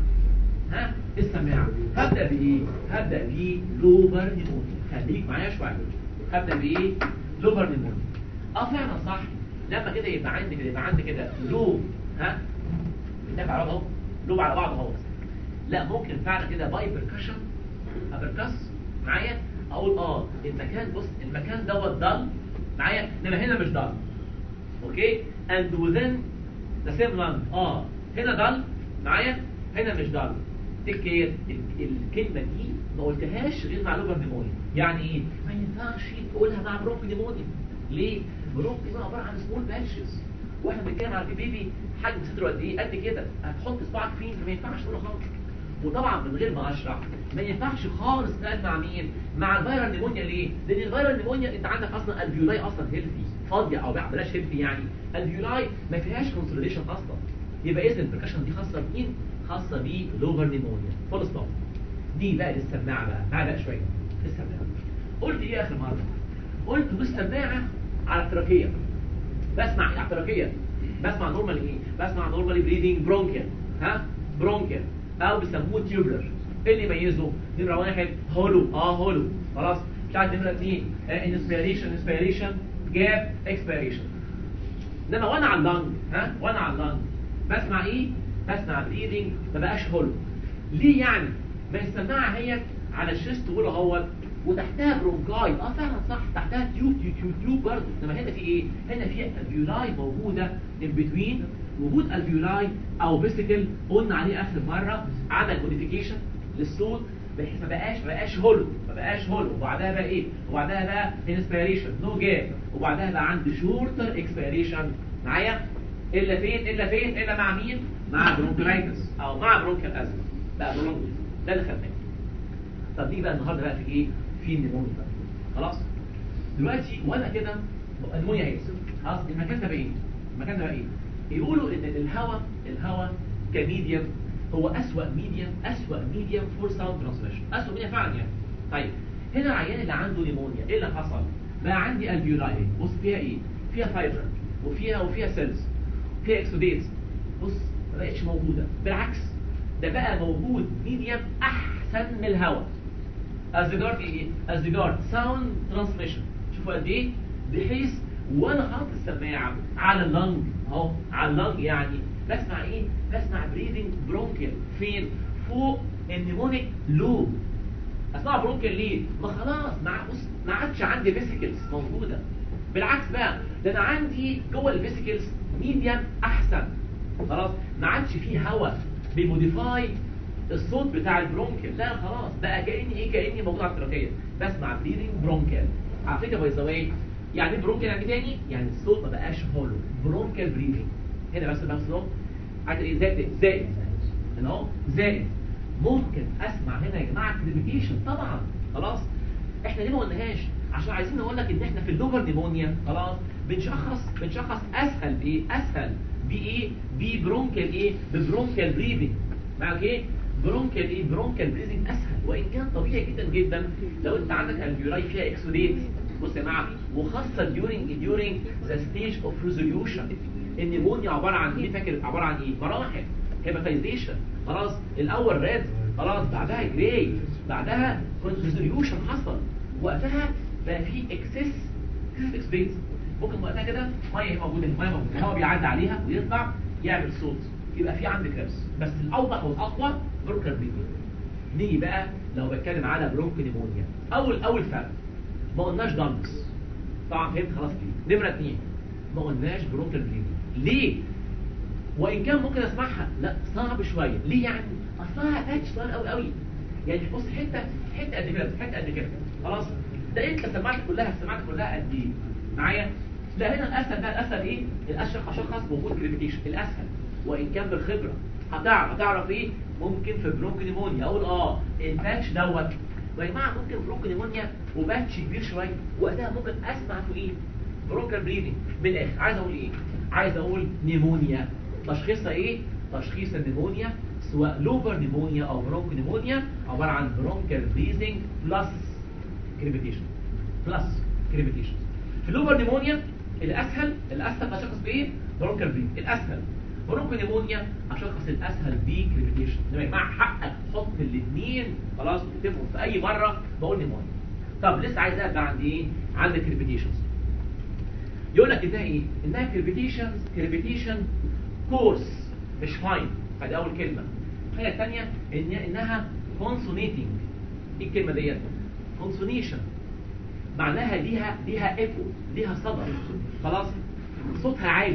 ها السماعه هبدا بايه هبدا بلوبر نيمونيا خليك معايا شويه هبدا بايه لوبر نيمونيا اه فعلا صح لما كده يبقى عندي كده يبقى عندي كده لوب ها بنتابع على بعض اهو لوب على بعض اهو لا ممكن فعلا كده باي بركشن ابركس معايا اقول اه المكان بص المكان دوت ضل معايا انما هنا مش ضل اوكي and within the same lung اه هنا ضل معايا هنا مش ضل تيك كير الكلمه دي ما قلتهاش غير مع لوبر نيمونيا يعني ايه ما ينفعش تقولها مع برونك نيمونيا ليه برونك نيمونيا عباره عن سمول باتشز واحنا بنتكلم على بيبي حجم صدره قد ايه قد كده هتحط صباعك فين ما ينفعش تقولها خالص وطبعا من غير ما اشرح ما ينفعش خالص تقعد مع مين مع الفيرال نيمونيا ليه لان الفيرال نيمونيا انت عندك اصلا الفيولاي اصلا هيلثي فاضيه او بلاش هيلثي يعني الفيولاي ما فيهاش كونسوليديشن اصلا يبقى اذا البركشن دي خاصه بمين خاصه بلوفر نيمونيا فول ستوب دي بقى للسماعه بقى تعالى بقى شويه السماعه قلت ايه اخر مره قلت بالسماعه على التراكيه بسمع على التراكيه بسمع نورمال ايه بسمع نورمالي بريدنج برونكيال ها برونكيال او بيسموه تيوبلر ايه اللي يميزه نمره واحد هولو اه هولو خلاص مش عارف نمره اثنين انسبيريشن انسبيريشن جاب اكسبيريشن انما وانا على اللنج ها وانا على اللنج بسمع ايه بسمع بريدنج ما بقاش هولو ليه يعني ما السماعه هي على الشيست ولا اهوت وتحتها برونكاي اه فعلا صح تحتها تيوب تيوب تيوب, تيوب برضه انما هنا في ايه هنا في الفيولاي موجوده ان بتوين وجود الفيولاي او بيسيكل قلنا عليه اخر مره عمل موديفيكيشن للصوت بحيث ما بقاش ما بقاش هولو ما بقاش هولو وبعدها بقى ايه وبعدها بقى انسبيريشن نو جاب وبعدها بقى عندي شورتر اكسبيريشن معايا الا فين الا فين الا مع مين مع برونكولايتس او مع برونكال ازمه بقى برونكولايتس ده اللي خدناه طب نيجي بقى النهارده بقى في ايه في النمونيا بقى خلاص دلوقتي وانا كده النمونيا اهي خلاص المكان ده بقى ايه المكان ده بقى ايه يقولوا ان الهواء الهواء كميديم هو اسوأ ميديم اسوأ ميديم فور ساوند ترانسميشن اسوأ ميديم فعلا يعني طيب هنا العيان اللي عنده نيمونيا ايه اللي حصل بقى عندي الفيولاي بص فيها ايه فيها فايبر وفيها وفيها سيلز فيها اكسوديتس بص ما بقتش موجوده بالعكس ده بقى موجود ميديم احسن من الهواء as regard ايه as regard sound transmission شوفوا قد ايه بحيث وانا حاطط السماعه على اللنج اهو على اللنج يعني بسمع ايه بسمع بريدنج برونكيال فين فوق النيمونيك لوب اسمع برونكيال ليه ما خلاص ما بص ما عادش عندي فيسيكلز موجوده بالعكس بقى ده انا عندي جوه الفيسيكلز ميديم احسن خلاص ما عادش فيه هواء بيموديفاي الصوت بتاع البرونكيال لا خلاص بقى كاني ايه كاني موجود على التراكيه بسمع بريدنج برونكيال على فكره باي ذا واي يعني برونكيال يعني تاني يعني الصوت ما بقاش هولو برونكيال بريدنج هنا بس بس اهو عايز ايه زائد زائد هنا اهو زائد ممكن اسمع هنا يا جماعه كليفيكيشن طبعا خلاص احنا ليه ما قلناهاش عشان عايزين نقول لك ان احنا في اللوبر نيمونيا خلاص بنشخص بنشخص اسهل بايه اسهل بايه ببرونكيال ايه ببرونكيال بريدنج معاك ايه برونكيال ايه برونكيال بريزنج اسهل وان كان طبيعي جدا جدا لو انت عندك الفيولاي فيها اكسوديت بص يا جماعه وخاصه during during the stage of resolution النيمونيا عباره عن ايه فاكر عباره عن ايه مراحل هيباتايزيشن خلاص الاول ريد خلاص بعدها جراي بعدها ريزوليوشن حصل وقتها بقى في اكسس اكسبيت ممكن وقتها كده ميه موجوده الميه موجوده الهواء بيعدي عليها ويطلع يعمل صوت يبقى في عندك كربس بس الاوضح والاقوى برونكال بريدنج نيجي بقى لو بتكلم على برونك نيمونيا اول اول فرق ما قلناش دامكس طبعا فهمت خلاص دي نمره اثنين ما قلناش برونكال بريدنج ليه وان كان ممكن اسمعها لا صعب شويه ليه يعني اصلها تاتش صغير قوي قوي يعني بص حته حته قد كده حته قد كده خلاص ده انت سمعت كلها سمعت كلها قد ايه معايا لا هنا الاسهل بقى الاسهل ايه الاسهل اشخص بوجود كريفيكيشن الاسهل وان كان بالخبره هتعرف هتعرف ايه ممكن في برونك نيمونيا اقول اه الباتش دوت ويا جماعه ممكن برونك نيمونيا وباتش كبير شويه وقتها ممكن اسمع في ايه برونكال بريدنج من الاخر عايز اقول ايه عايز اقول نيمونيا تشخيصها ايه تشخيص النمونيا سواء لوبر نمونيا او برونكو نمونيا عباره عن برونكال بريزنج بلس كريبيتيشن بلس كريبيتيشن في اللوبر نمونيا الاسهل الاسهل اشخص بايه برونكال بريزنج الاسهل برونكو نمونيا اشخص الاسهل بكريبيتيشن لما يجمع حقك تحط الاثنين خلاص تتفقوا في اي مره بقول نمونيا طب لسه عايز ارجع عند ايه عند الكريبيتيشنز يقول لك انها ايه انها كريبيتيشن كريبيتيشن كورس مش فاين فدي اول كلمه الحاجه الثانيه ان انها كونسونيتنج ايه الكلمه ديت كونسونيشن معناها ليها ليها ايكو ليها صدى خلاص صوتها عالي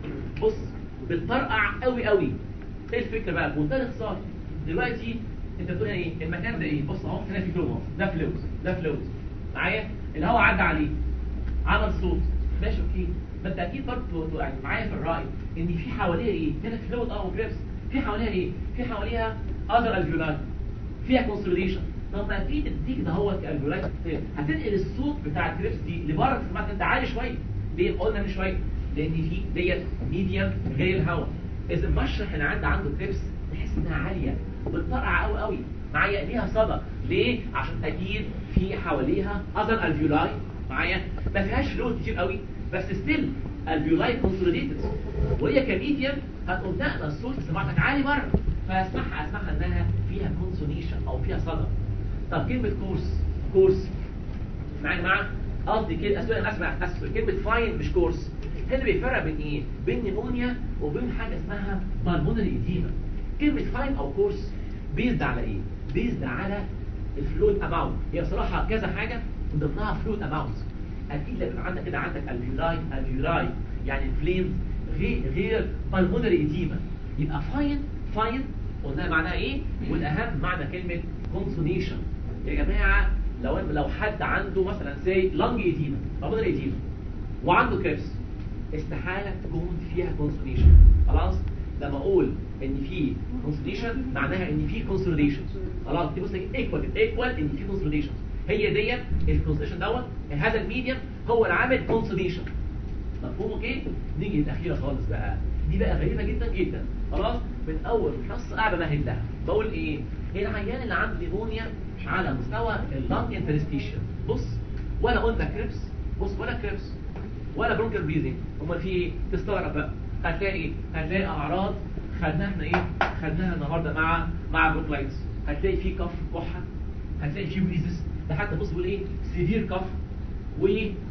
بص بتطرقع قوي قوي ايه الفكره بقى بمنتهى الاختصار دلوقتي انت بتقول ايه المكان ده ايه بص اهو هنا في فلو ده فلوت ده فلوت معايا الهواء عدى عليه عمل صوت ماشي اوكي ما انت اكيد برضه يعني معايا في الراي ان في حواليها ايه هنا فلوت اه وجريبس في حواليها ايه في حواليها اذر الفيولاي فيها كونسوليديشن طب ما اكيد تيجي ده هو الفيولاي هتنقل الصوت بتاع الجريبس دي لبره سمعت انت عالي شويه ليه قلنا من شويه لان في ديت ميديم غير الهواء اذا المشرح اللي عندي عنده كريبس تحس انها عاليه بتطرقع قوي قوي معايا ليها صدى ليه عشان اكيد في حواليها اذر الفيولاي معايا ما فيهاش فلويد كتير قوي بس ستيل الفيولاي كونسوليديتد وهي كميديم هتقوم نقل الصوت سماعتك عالي بره فاسمعها اسمعها انها فيها كونسونيشن او فيها صدى طب كلمه كورس كورس معايا معاك قصدي كده اسمع اسمع اسمع كلمه فاين مش كورس هنا بيفرق بين ايه بين نيمونيا وبين حاجه اسمها بالمونري ايديما كلمه فاين او كورس بيزد على ايه بيزد على الفلويد اماونت هي بصراحه كذا حاجه من ضمنها فلويد اماونت اكيد لما عندك كده عندك الفيولاي الفيولاي يعني الفليمز غير غير بالمونري ايديما يبقى فاين فاين قلنا معناها ايه والاهم معنى كلمه كونسونيشن يا جماعه لو لو حد عنده مثلا سي لانج ايديما بالمونري ايديما وعنده كريبس استحاله تكون فيها كونسونيشن خلاص لما اقول ان في كونسوليشن معناها ان في كونسوليشن خلاص دي بص ايكوال ايكوال ان في كونسوليشن هي ديت الكونسوليشن دوت هذا الميديم هو اللي عامل كونسوليشن مفهوم اوكي نيجي الاخيره خالص بقى دي بقى غريبه جدا جدا خلاص من اول حصه قاعده بمهد لها بقول ايه العيان اللي عنده نيمونيا على مستوى اللانج انترستيشن بص ولا قلنا كريبس بص ولا كريبس ولا برونكال بريزنج امال في ايه تستغرب بقى هتلاقي ايه هتلاقي اعراض خدناها احنا ايه خدناها النهارده مع مع بروكلايتس هتلاقي في كف كحه هتلاقي في ويزس ده حتى بص بيقول ايه سيفير كف و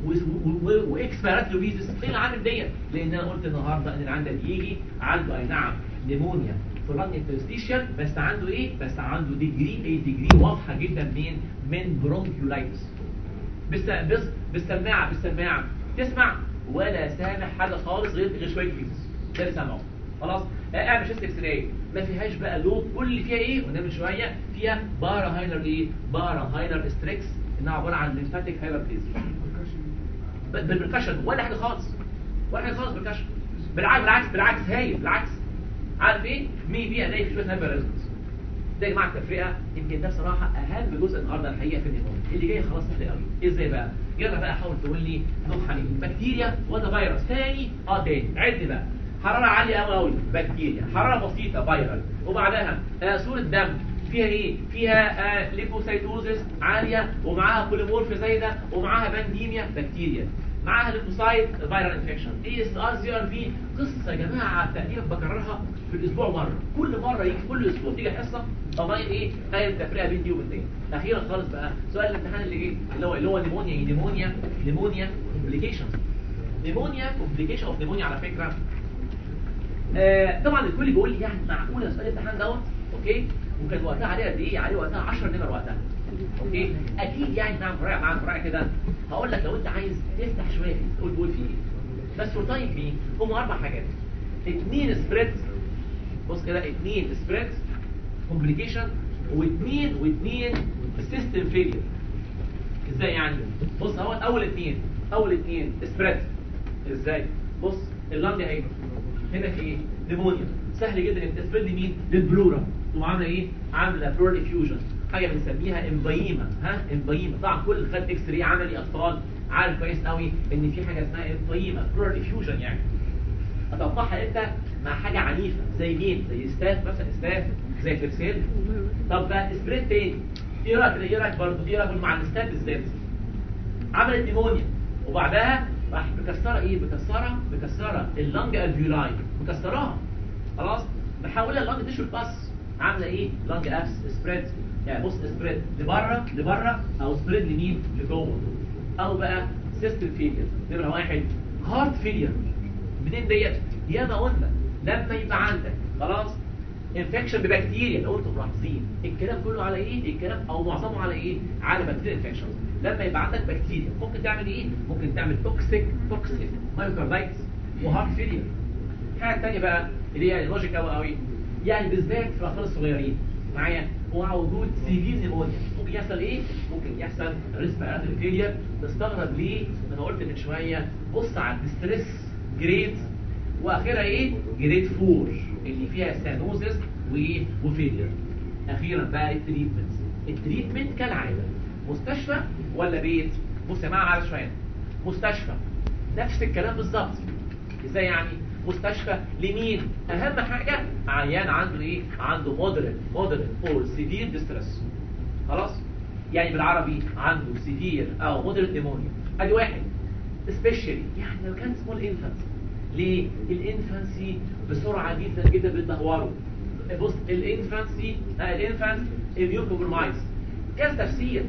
واكسبيرات لويزس ايه العامل ديت لان انا قلت النهارده ان العيان ده بيجي عنده اي نعم نيمونيا في اللانج انترستيشن بس عنده ايه بس عنده ديجري ايه ديجري واضحه جدا من من برونكيولايتس بس بس بالسماعه بالسماعه تسمع ولا سامع حاجه خالص غير غير شويه فيزس ده اللي سامعه خلاص اعمل شيست اكس راي ما فيهاش بقى لود كل اللي فيها ايه قلنا من شويه فيها بارا هايلر ايه بارا هايلر ستريكس انها عباره عن ليمفاتيك هايلر بالبركشن ولا حاجه خالص ولا حاجه خالص بالبركشن بالعكس بالعكس بالعكس هايل بالعكس عارف ايه مي بي الاقي في شويه نيرف ريزونانس ده يا جماعه التفرقه يمكن ده بصراحه اهم جزء النهارده الحقيقه في النيمون اللي جاي خلاص سهل قوي ازاي بقى يلا بقى حاول تقول لي نوع حليب بكتيريا ولا فيروس تاني اه تاني عد بقى حراره عاليه قوي قوي بكتيريا حراره بسيطه فيرال وبعدها آه صوره دم فيها ايه فيها آه ليفوسايتوزس عاليه ومعاها بوليمورف زايده ومعاها بانديميا بكتيريا معاها ليفوسايت فيرال انفكشن اي اس ار زي ار في قصه يا جماعه تقريبا بكررها في الاسبوع مره كل مره يجي كل اسبوع تيجي حصه اغير ايه غير التفرقه بين دي وبين دي اخيرا خالص بقى سؤال الامتحان اللي جه اللي هو اللي هو نيمونيا ايه نيمونيا نيمونيا كومبليكيشن نيمونيا كومبليكيشن اوف نيمونيا على فكره آه طبعا الكل بيقول لي يعني معقوله سؤال الامتحان دوت اوكي وكان وقتها عليه قد ايه عليه وقتها 10 نمر وقتها اوكي اكيد يعني نعم فراع معاك فراع كده هقول لك لو انت عايز تفتح شويه تقول تقول في ايه بس فور تايم بي هم اربع حاجات اثنين سبريد بص كده اثنين سبريد كومبليكيشن واثنين واثنين سيستم فيلير ازاي يعني بص اهو اول اثنين اول اثنين سبريد ازاي بص اللنج اهي هنا في ايه نيمونيا سهل جدا انك تسبريد لمين للبلورا تقوم عامله ايه عامله بلورال افيوجن حاجه بنسميها امبايما ها امبايما طبعا كل خد اكس راي عملي اطفال عارف كويس قوي ان في حاجه اسمها امبايما بلورال افيوجن يعني اتوقعها امتى مع حاجه عنيفه زي مين زي ستاف مثلا ستاف زي فرسيل طب بقى سبريد تاني ايه رايك ايه رايك برضه ايه رايك مع الستاف بالذات عملت نيمونيا وبعدها راح مكسره ايه مكسره مكسره اللنج الفيولاي مكسراها خلاص محوله اللنج تشو الباس عامله ايه لنج ابس سبريد يعني بص سبريد لبره لبره او سبريد لمين لجوه او بقى سيستم فيلير نمره واحد هارت فيلير منين ديت ياما قلنا لما يبقى عندك خلاص انفكشن ببكتيريا لو انتم ملاحظين الكلام كله على ايه الكلام او معظمه على ايه على بكتيريا انفكشن لما يبقى عندك بكتيريا ممكن تعمل ايه ممكن تعمل توكسيك توكسيك مايوكاردايتس وهارت فيلير حاجه ثانيه بقى اللي هي لوجيك قوي قوي يعني بالذات في الاطفال الصغيرين معايا ومع وجود سيفير نيمونيا ممكن يحصل ايه ممكن يحصل ريسبيراتوري فيلير تستغرب ليه ما انا قلت من شويه بص على الستريس جريد واخرها ايه جريد 4 اللي فيها سانوزس وايه وفيلير اخيرا بقى التريتمنت التريتمنت كالعاده مستشفى ولا بيت بص يا جماعه على شويه مستشفى نفس الكلام بالظبط ازاي يعني مستشفى لمين اهم حاجه عيان عنده ايه عنده مودريت مودريت اور سيفير ديستريس خلاص يعني بالعربي عنده سيفير او مودريت نيمونيا ادي واحد سبيشالي يعني لو كان سمول انفانت ليه الانفانسي بسرعه جدا جدا بتدهوره بص الانفانسي آه الانفانس اميون كومبرومايز كذا تفسير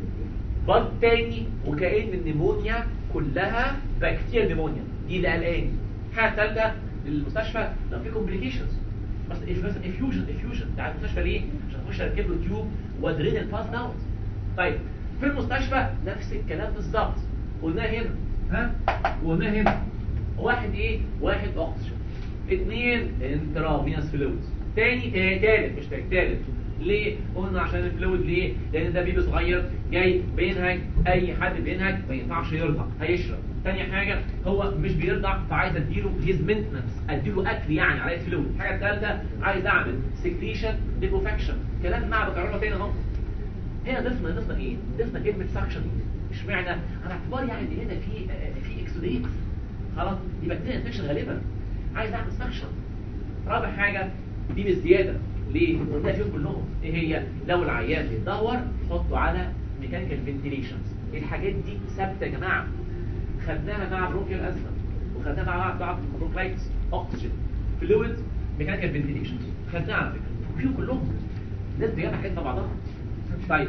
بط تاني وكأن النيمونيا كلها بكتيريا نيمونيا دي اللي قلقاني حاجه ثالثه للمستشفى لو في كومبليكيشنز بس إف- مثلا افيوجن افيوجن بتاع المستشفى ليه؟ عشان اخش اركب له تيوب وادرين الباس داون طيب في المستشفى نفس الكلام بالظبط قلناه هنا ها وقلناه هنا واحد ايه؟ واحد اكسجين اثنين انترافينوس فلويد تاني تا- تالت مش تالت تالت ليه؟ قلنا عشان الفلويد ليه؟ لان ده بيبي صغير جاي بينهج اي حد بينهج ما ينفعش يرضع هيشرب تاني حاجة هو مش بيرضع فعايز اديله هيز مينتنس اديله اكل يعني على فلويد الحاجة الثالثة عايز اعمل سكريشن ليكوفاكشن كلام مع بكرره تاني اهو هنا ضفنا ضفنا ايه؟ ضفنا كلمة سكشن اشمعنى؟ على اعتبار يعني ان هنا في آه، في اكسوديت خلاص يبقى كده انفكشن غالبا عايز اعمل سكشن رابع حاجة دي بالزيادة ليه؟ قلنا فيهم كلهم ايه هي؟ لو العيان بيتدهور حطه على ميكانيكال فنتيليشنز الحاجات دي ثابتة يا جماعة خدناها مع برونكيال ازمة وخدناها مع ضعف برونكايتس اكسجين فلويد ميكانيكال فنتيليشنز خدناها على فكرة فيهم كلهم الناس بيجمع حاجات مع بعضها طيب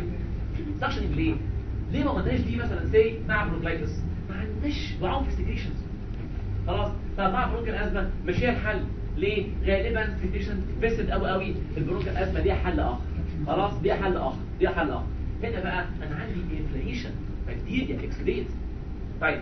سكشن ليه؟ ليه ما قلناش دي مثلا زي مع برونكايتس ما عندناش ضعف سكريشنز خلاص طب مع برونك الازمه مش هي الحل ليه غالبا سيتيشن فيسد قوي قوي البرونك الازمه ليها حل اخر خلاص ليها حل اخر ليها حل اخر هنا بقى انا عندي انفليشن بكتيريا اكسليت طيب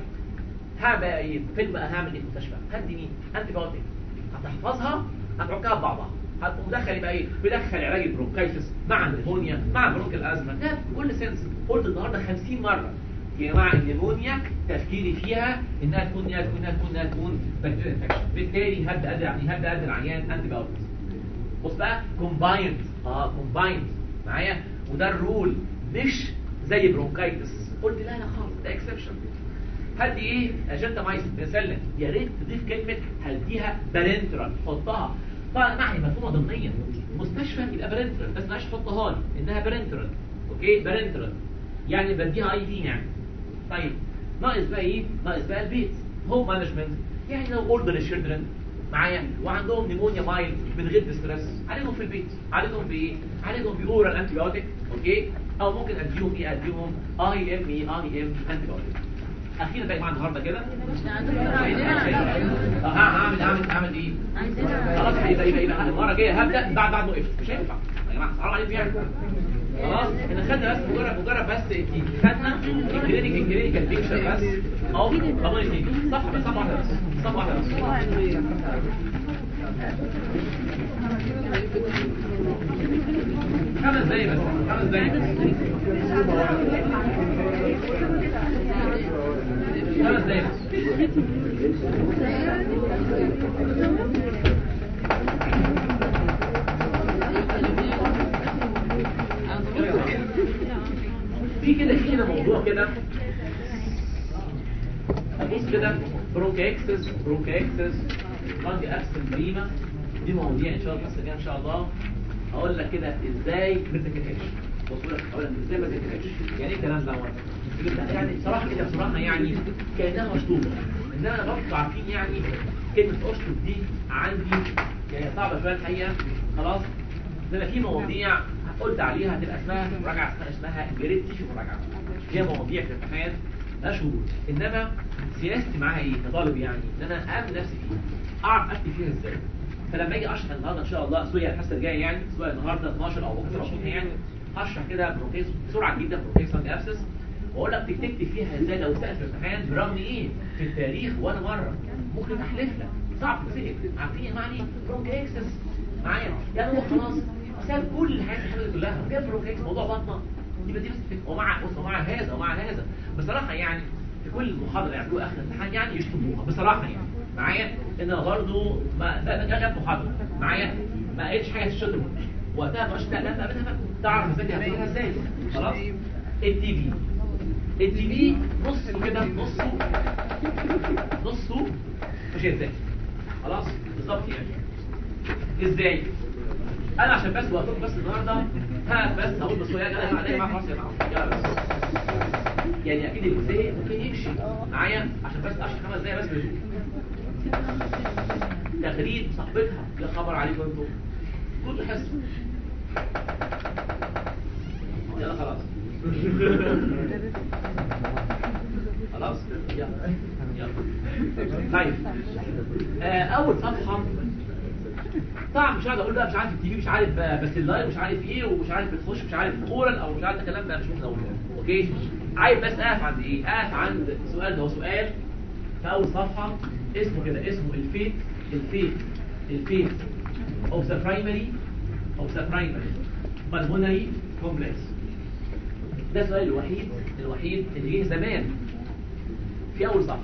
هبقى ايه فين بقى هعمل ايه في المستشفى هدي مين انتي بايوتيك هتحفظها هتعكها ببعضها هتقوم مدخل يبقى ايه بدخل علاج البرونكايتس مع النيمونيا مع برونك الازمه ده بكل سنس قلت النهارده 50 مره يا جماعه النيمونيا تفكيري فيها انها تكون انها تكون انها تكون انها تكون بكتيريا انفكشن بالتالي هبدا ادي يعني هبدا ادي العيان انتي بايوتكس بص بقى كومبايند اه كومبايند معايا وده الرول مش زي برونكايتس قلت لا لا خالص ده اكسبشن هدي ايه اجنتامايسين بنسلم يا ريت تضيف كلمه هديها بارنترال حطها طبعا معي مفهومه ضمنيا مستشفى يبقى بارنترال بس معلش حطها لي انها بارنترال اوكي بارنترال يعني بديها اي في يعني طيب ناقص بقى ايه ناقص بقى البيت هوم مانجمنت يعني لو اولدر تشيلدرن معايا وعندهم نيمونيا مايلد من غير ديستريس عليهم في البيت عليهم بايه عليهم باورال انتي بايوتيك اوكي او ممكن اديهم ايه اديهم اي ام اي اي ام انتي بايوتيك اخيرا بقى معانا النهارده كده اه هعمل هعمل هعمل ايه خلاص يبقى يبقى يبقى المره الجايه هبدا بعد بعد ما وقفت مش هينفع يا جماعه حرام عليكم يعني خلاص احنا خدنا بس مجرد مجرد بس خدنا الكلينيك الكلينيكال بيكتشر بس اهو ضمان اثنين صفحه بس صفحه واحده بس صفحه واحده بس خمس دقايق بس خمس دقايق خمس دقايق بس في كده في كده موضوع كده ابص كده برونكاكسس برونكاكسس لانج ابسن بريما دي مواضيع ان شاء الله الحصه الجايه ان شاء الله هقول لك كده ازاي ما تذاكرهاش بص لك هقول لك ازاي ما تذاكرهاش يعني ايه الكلام ده يعني بصراحه كده بصراحه يعني كانها مشطوبه انما انا برضه عارفين يعني كلمه اشطب دي عندي يعني صعبه شويه الحقيقه خلاص انما في مواضيع قلت عليها هتبقى اسمها مراجعه اسمها اسمها جريد تيشو مراجعه هي مواضيع في الامتحان لا شهور انما سياستي معاها ايه كطالب يعني ان انا اعمل نفسي فيها اعرف اكتب فيها ازاي فلما اجي اشرح النهارده ان شاء الله سوري الحصه الجايه يعني سواء النهارده 12 او بكره الصبح يعني هشرح كده بروكيس بسرعه جدا بروكيس لانج ابسس واقول لك تكتب فيها ازاي لو سالت في الامتحان برغم ايه في التاريخ وانا مره ممكن احلف لك صعب تسال عارفين يا معني برونكيكسس معايا يعني هو خلاص ساب كل الحاجات الحلوه دي كلها جاب برونكيكس موضوع بطنه يبقى دي بس الفكرة. ومع بص ومع هذا ومع هذا بصراحه يعني في كل محاضره يعملوها اخر الامتحان يعني يشتموها بصراحه يعني معايا ان أنا برضه ما ده ده جت محاضره معايا ما قالتش حاجه تشتم وقتها مش لا لا لا تعرف ازاي هتعملها ازاي خلاص التي في التي في نصه كده نصه نصه مش ازاي خلاص بالظبط يعني ازاي انا عشان بس وقتكم بس النهارده ها بس هقول بس يا جماعه انا مع خلاص يا جماعه يلا بس يعني اكيد الجزء ممكن يمشي معايا عشان بس اشرح خمس دقايق بس بشوف تغريد صاحبتها لا خبر عليكم انتم كنتوا حسوا يلا خلاص خلاص يلا يلا طيب آه اول صفحه طبعا مش قاعد اقول بقى مش عارف التي في مش عارف آه، بس اللايف مش عارف ايه ومش عارف بتخش مش عارف اورال او مش عارف الكلام ده مش ممكن اقوله اوكي عايز بس اقف عند ايه اقف عند السؤال ده هو سؤال في اول صفحه اسمه كده اسمه الفيت الفيت الفيت of the primary of the primary pulmonary complex ده السؤال الوحيد الوحيد اللي جه زمان في اول صفحه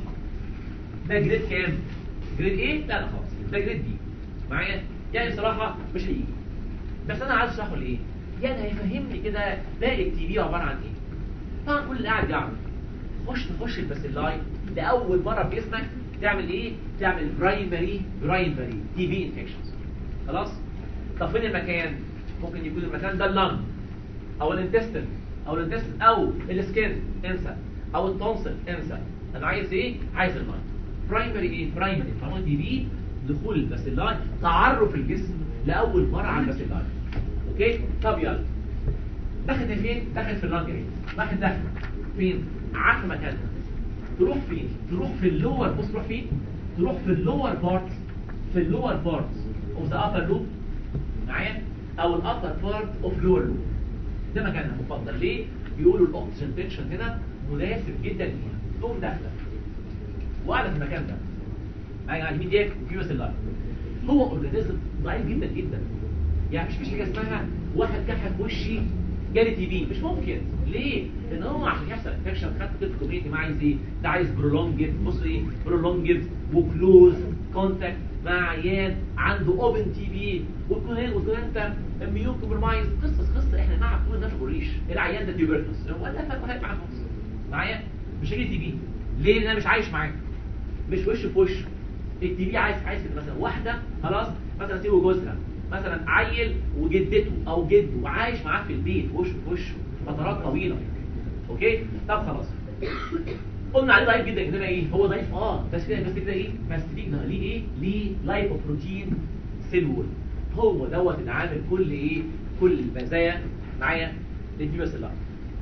ده جريد كام جريد ايه لا لا خالص ده جريد بي معايا يعني بصراحه مش هيجي بس انا عايز اشرحه ليه يعني هيفهمني كده باقي التي في عباره عن ايه طبعا كل اللي قاعد يعمل خش تخش الباسيلاي لاول مره في جسمك تعمل ايه تعمل برايمري برايمري تي في انفكشنز خلاص طب فين المكان ممكن يكون المكان ده اللنج او الانتستين او الانتستين او السكين انسى او التونسل انسى انا عايز ايه عايز اللنج برايمري ايه برايمري طالما تي في دخول الباسيلاي تعرف الجسم لاول مره على الباسيلاي اوكي طب يلا دخلت فين دخلت في اللنج اهي دخلت دخل فين عارف مكانها تروح فين تروح في اللور بص تروح فين تروح في اللور بارت في اللور بارت اوف ذا upper لوب معايا او الابر بارت اوف لور لوب ده مكانها المفضل ليه بيقولوا الاكسجين تنشن هنا مناسب جدا ليها تقوم داخله وقاعده في المكان ده معايا على اليمين ديت وفي بس اللايف هو اورجانيزم ضعيف جدا جدا يعني مش فيش حاجه اسمها واحد كحف في وشي جالي تي بي مش ممكن ليه؟ لان هو عشان يحصل انفكشن خدت كده في كوميونتي ما عايز ايه؟ ده عايز برولونجد بص ايه؟ برولونجد وكلوز كونتاكت مع عيان عنده اوبن تي بي وتكون هنا وتكون انت اميون كومبرمايز قصص قصه احنا نعرف كل الناس الريش العيان ده تيوبركلوس ولا فاهم واحد معاه نص معايا مش هيجي تي بي ليه؟ لان انا مش عايش معاه مش وش في وش التي بي عايز عايز كده مثلا واحده خلاص مثلا سيبه جوزها مثلا عيل وجدته او جده وعايش معاه في البيت وش في وشه فترات طويله اوكي طب خلاص قلنا عليه ضعيف جدا انما ايه هو ضعيف اه بس كده بس كده ايه بس ليه ليه ايه ليه لايبوبروتين سيل وول هو دوت اللي عامل كل ايه كل المزايا معايا للدي بس لا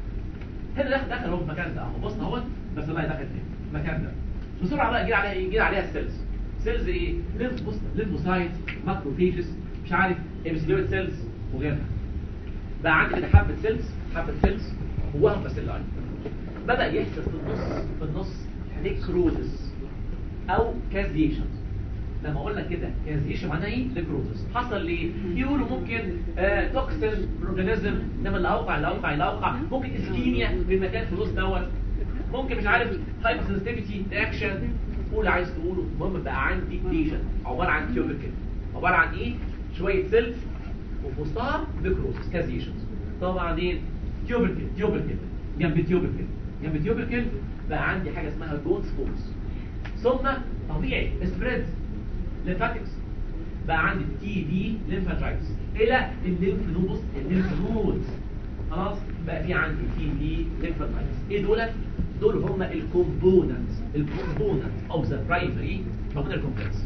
هنا دخل دخل هو في المكان ده اهو بص اهوت بس الله دخل فين المكان ده بسرعه بقى جه عليها ايه جه عليها السيلز سيلز ايه ليمف بص ليمفوسايت ماكروفيجز مش عارف ابسيليوت سيلز وغيرها بقى عندي كده حبه سيلز حبه سيلز جواهم بس اللاين بدا يحصل في النص في النص نيكروزس او كازيشن لما اقول لك كده كازيشن معناها ايه نيكروزس حصل ليه يقولوا ممكن آه توكسين اورجانيزم انما اللي اوقع اللي اوقع اللي اوقع ممكن اسكيميا في المكان في النص دوت ممكن مش عارف هايبر سنسيتيفيتي رياكشن قول عايز تقوله المهم بقى عندي ليجن عباره عن تيوبركل عباره عن ايه شويه سيلز وفي وسطها نيكروزس كازيشنز طبعا ايه تيوبركل تيوبركل جنب تيوبركل جنب تيوبركل بقى عندي حاجه اسمها جون سبورز ثم طبيعي سبريد ليمفاتكس بقى عندي تي بي ليمفاترايتس الى الليمف نودز الليمف نودز خلاص بقى في عندي تي بي ليمفاترايتس ايه دول دول هم الكومبوننتس الكومبوننت اوف ذا برايمري بالمونري كومبلكس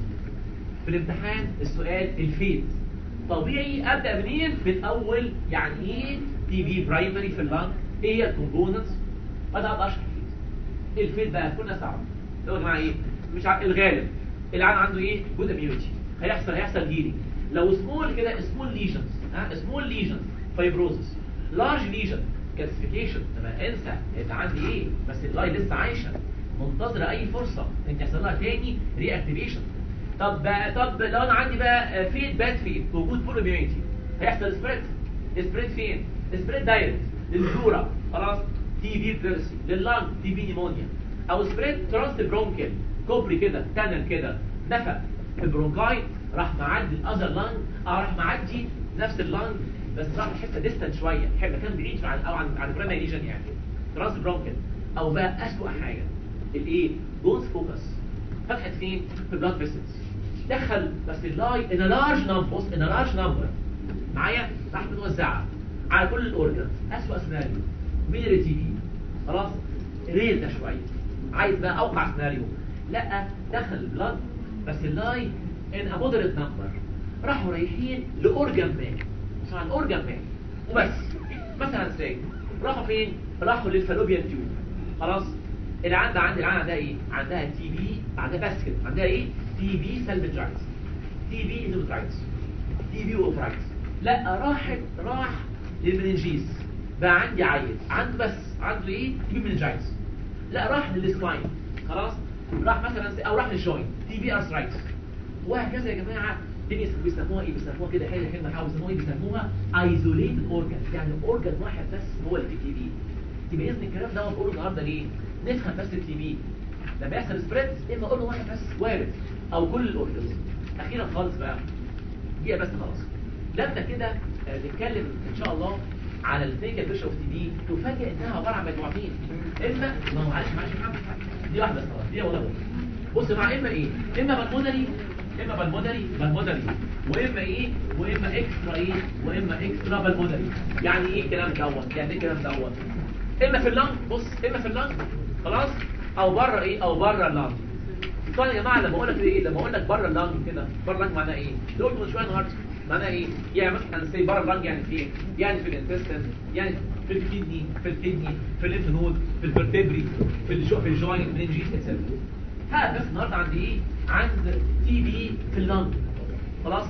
في الامتحان السؤال الفيت طبيعي ابدا منين من اول يعني ايه تي بي برايمري في اللنج ايه هي الكومبوننتس انا ابقى اشرح الفيت الفيت بقى كل الناس تعرف لو يا جماعه ايه مش ع... الغالب العيان عنده ايه جود اميونيتي هيحصل هيحصل هيلينج لو سمول كده سمول ليجنز ها سمول ليجنز فايبروزس لارج ليجن كالسيفيكيشن طب انسى انت عندي ايه بس اللاي لسه عايشه منتظره اي فرصه ان يحصل لها تاني ري اكتيفيشن طب بقى طب لو انا عندي بقى فيد باد فيد وجود فول اميونيتي هيحصل سبريد سبريد فين سبريد دايركت للفلورا خلاص تي بي فيرسي لللانج تي بي نيمونيا او سبريد ترانس برونكيال كوبري كده تانل كده نفق في البرونكايت راح معدي الاذر لانج او راح معدي نفس اللانج بس راح حته ديستنت شويه حته مكان بعيد عن او عن عن البرايمري ليجن يعني ترانس برونكيال او بقى اسوء حاجه الايه بونز فوكس فتحت فين في البلاد فيسلز دخل بس اللاي ان لارج نمبر ان لارج نمبر معايا راح متوزعه على كل الاورجنز اسوء سيناريو ميلري تي بي خلاص ريل ده شويه عايز بقى اوقع سيناريو لا دخل البلاد بس اللاي ان ا مودريت نمبر راحوا رايحين لاورجن باك اسمها الاورجن باك وبس مثلا سي راحوا فين راحوا للفالوبيان تيوب خلاص العيان ده عندي العيان عندها ايه عندها تي بي عندها بس كده عندها ايه تي بي سلبجايتس تي بي اندوترايتس تي بي اوبرايتس لا راحت راح للمننجيز بقى عندي عيل عنده بس عنده ايه تي بي مننجايتس لا راح للسباين خلاص راح مثلا او راح للجوينت تي بي ارثرايتس وهكذا يا جماعه دي بيسموها ايه بيسموها كده حاجه كلمه حاول بيسموها ايه بيسموها ايزوليتد اورجان يعني اورجان واحد بس هو اللي فيه تي بي يبقى اذن الكلام ده بقوله النهارده ليه نفهم بس التي بي لما يحصل سبريد اما اقول له واحد بس وارد او كل الاورجنز اخيرا خالص بقى دقيقه بس خلاص لما كده آه، نتكلم ان شاء الله على الكلينيكال بيشر اوف تي بي تفاجئ انها عباره عن مجموعتين اما ما هو معلش معلش محمد دي واحده بس خلاص دي ولا بص مع اما ايه اما بالمونري اما بالمونري بالمونري واما ايه واما اكسترا ايه واما اكسترا بالمونري يعني ايه الكلام دوت يعني ايه الكلام دوت اما في اللنج بص اما في اللنج خلاص او بره ايه او بره اللنج طبعا يا جماعه لما اقول لك ايه لما اقول لك بره اللنج كده بره اللنج معناه ايه اللي قلته من شويه النهارده معناه ايه يعني مثلا سي بره اللنج يعني في ايه يعني في الانتستين يعني في الكدني في الكدني في الليمف نود في الفرتبري في الجو في الجوينت مننجيت اتسيترا هذا بس النهارده عند ايه عند تي بي في اللنج خلاص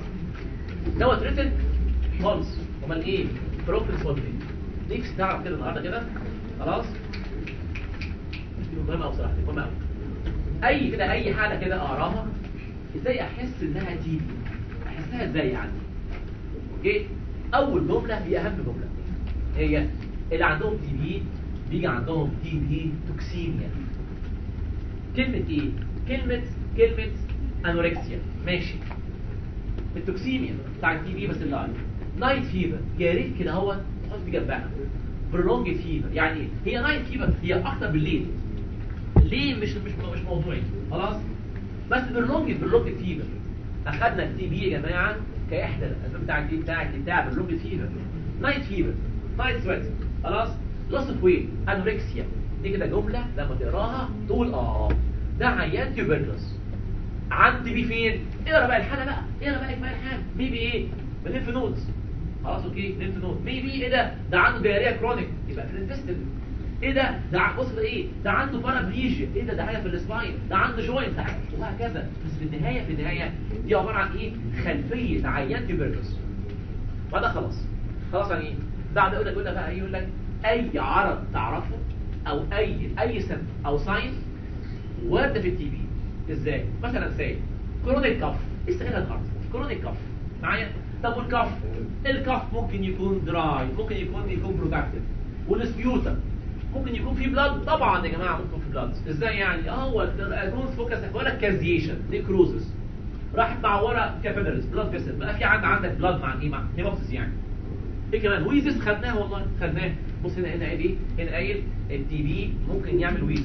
دوت ريتن خالص امال ايه بروكن سولفين نفسي تعرف كده النهارده كده خلاص مهمه قوي بصراحه مهمه قوي اي كده اي حاله كده اقراها ازاي احس انها تي بي احسها ازاي يعني اوكي اول جمله هي اهم جمله هي اللي عندهم تي بي بيجي عندهم تي بي توكسيميا كلمه ايه كلمه كلمه انوركسيا ماشي التوكسيميا بتاع التي بي بس اللي عليه نايت فيفر يا ريت كده هو تحط دي جنبها برولونج فيفر يعني إيه؟ هي نايت فيفر هي اكتر بالليل ليه مش مش مش موضوعي خلاص بس برولونج برولونج فيفر اخدنا التي بي يا جماعه كاحدى الاسباب بتاع التي بتاع بتاع برولونج فيفر نايت فيفر نايت سويت خلاص لوس اوف ويت انوركسيا دي كده جمله لما تقراها تقول اه ده عيان تيوبركلوس عندي بي فين اقرا بقى الحاله بقى اقرا بقى اجمالي الحاله بي بي ايه بليمف نودز خلاص اوكي ليمف نود بي بي ايه ده ده عنده دياريه كرونيك يبقى في الانتستين ايه ده ده ع- بص ده ايه ده عنده بارابليجيا ايه ده ده حاجه في السباين ده عنده جوينت ده حاجة- وهكذا بس في النهايه في النهايه دي عباره عن ايه خلفيه عيان تيوبركلوس وده خلاص خلاص يعني ايه بعد يقول لك يقول لك بقى يقول لك اي عرض تعرفه او اي اي سم او ساين وارده في التي بي ازاي مثلا سي كرونيك كف لسه قايلها النهارده كرونيك كف معايا طب والكف الكف ممكن يكون دراي ممكن يكون يكون بروتاكتيف والسبيوتر ممكن يكون في بلاد طبعا يا جماعه ممكن في بلاد ازاي يعني اه هو الجونز فوكس ولا كازيشن نيكروزس راحت معوره كابيلاريز بلاد فيسل بقى في عند عندك بلاد مع ايه مع هيموبسيس يعني ايه كمان ويزس خدناه والله خدناه بص هنا هنا قايل ايه هنا قايل التي بي ممكن يعمل ويزس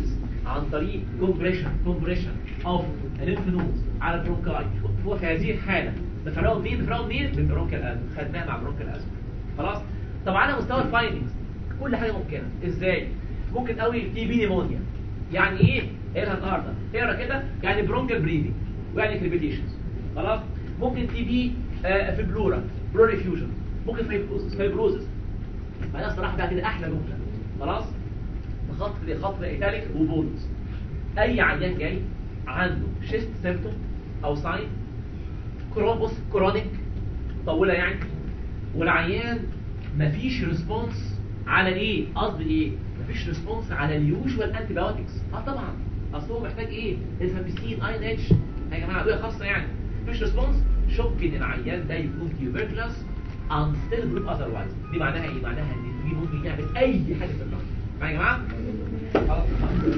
عن طريق كومبريشن كومبريشن اوف الليمف نودز على البرونكاي وفي هذه الحاله بفرقوا مين بفرقوا مين بالبرونكال ازم خدناها مع برونكال ازم خلاص طب على مستوى الفايندنجز كل حاجه ممكنه ازاي ممكن قوي تي بي نيمونيا يعني ايه اقراها النهارده اقرا كده يعني برونكال بريدنج ويعني كريبيتيشنز خلاص ممكن تي بي آه في بلورا بلوري فيوجن ممكن فايبروزس فايبروزس بعدها الصراحه بقى كده احلى جمله خلاص خط خط ايتاليك وبولد اي عيان جاي عنده شيست سيمتوم او ساين كروبوس كرونيك طويله يعني والعيان مفيش ريسبونس على ايه قصدي ايه مفيش ريسبونس على اليوجوال انتي بايوتكس اه طبعا اصل هو محتاج ايه الفامبيسين اي ان اتش يا جماعه ادويه خاصه يعني مفيش ريسبونس شك ان العيان ده يكون تيوبركلس and still group otherwise دي معناها ايه معناها ان دي ممكن يعمل اي حاجه في النار معايا يا جماعه خلاص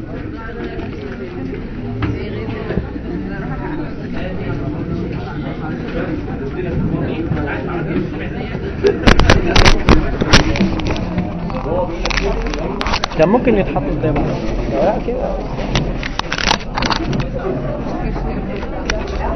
كان ممكن يتحط قدامه لا كده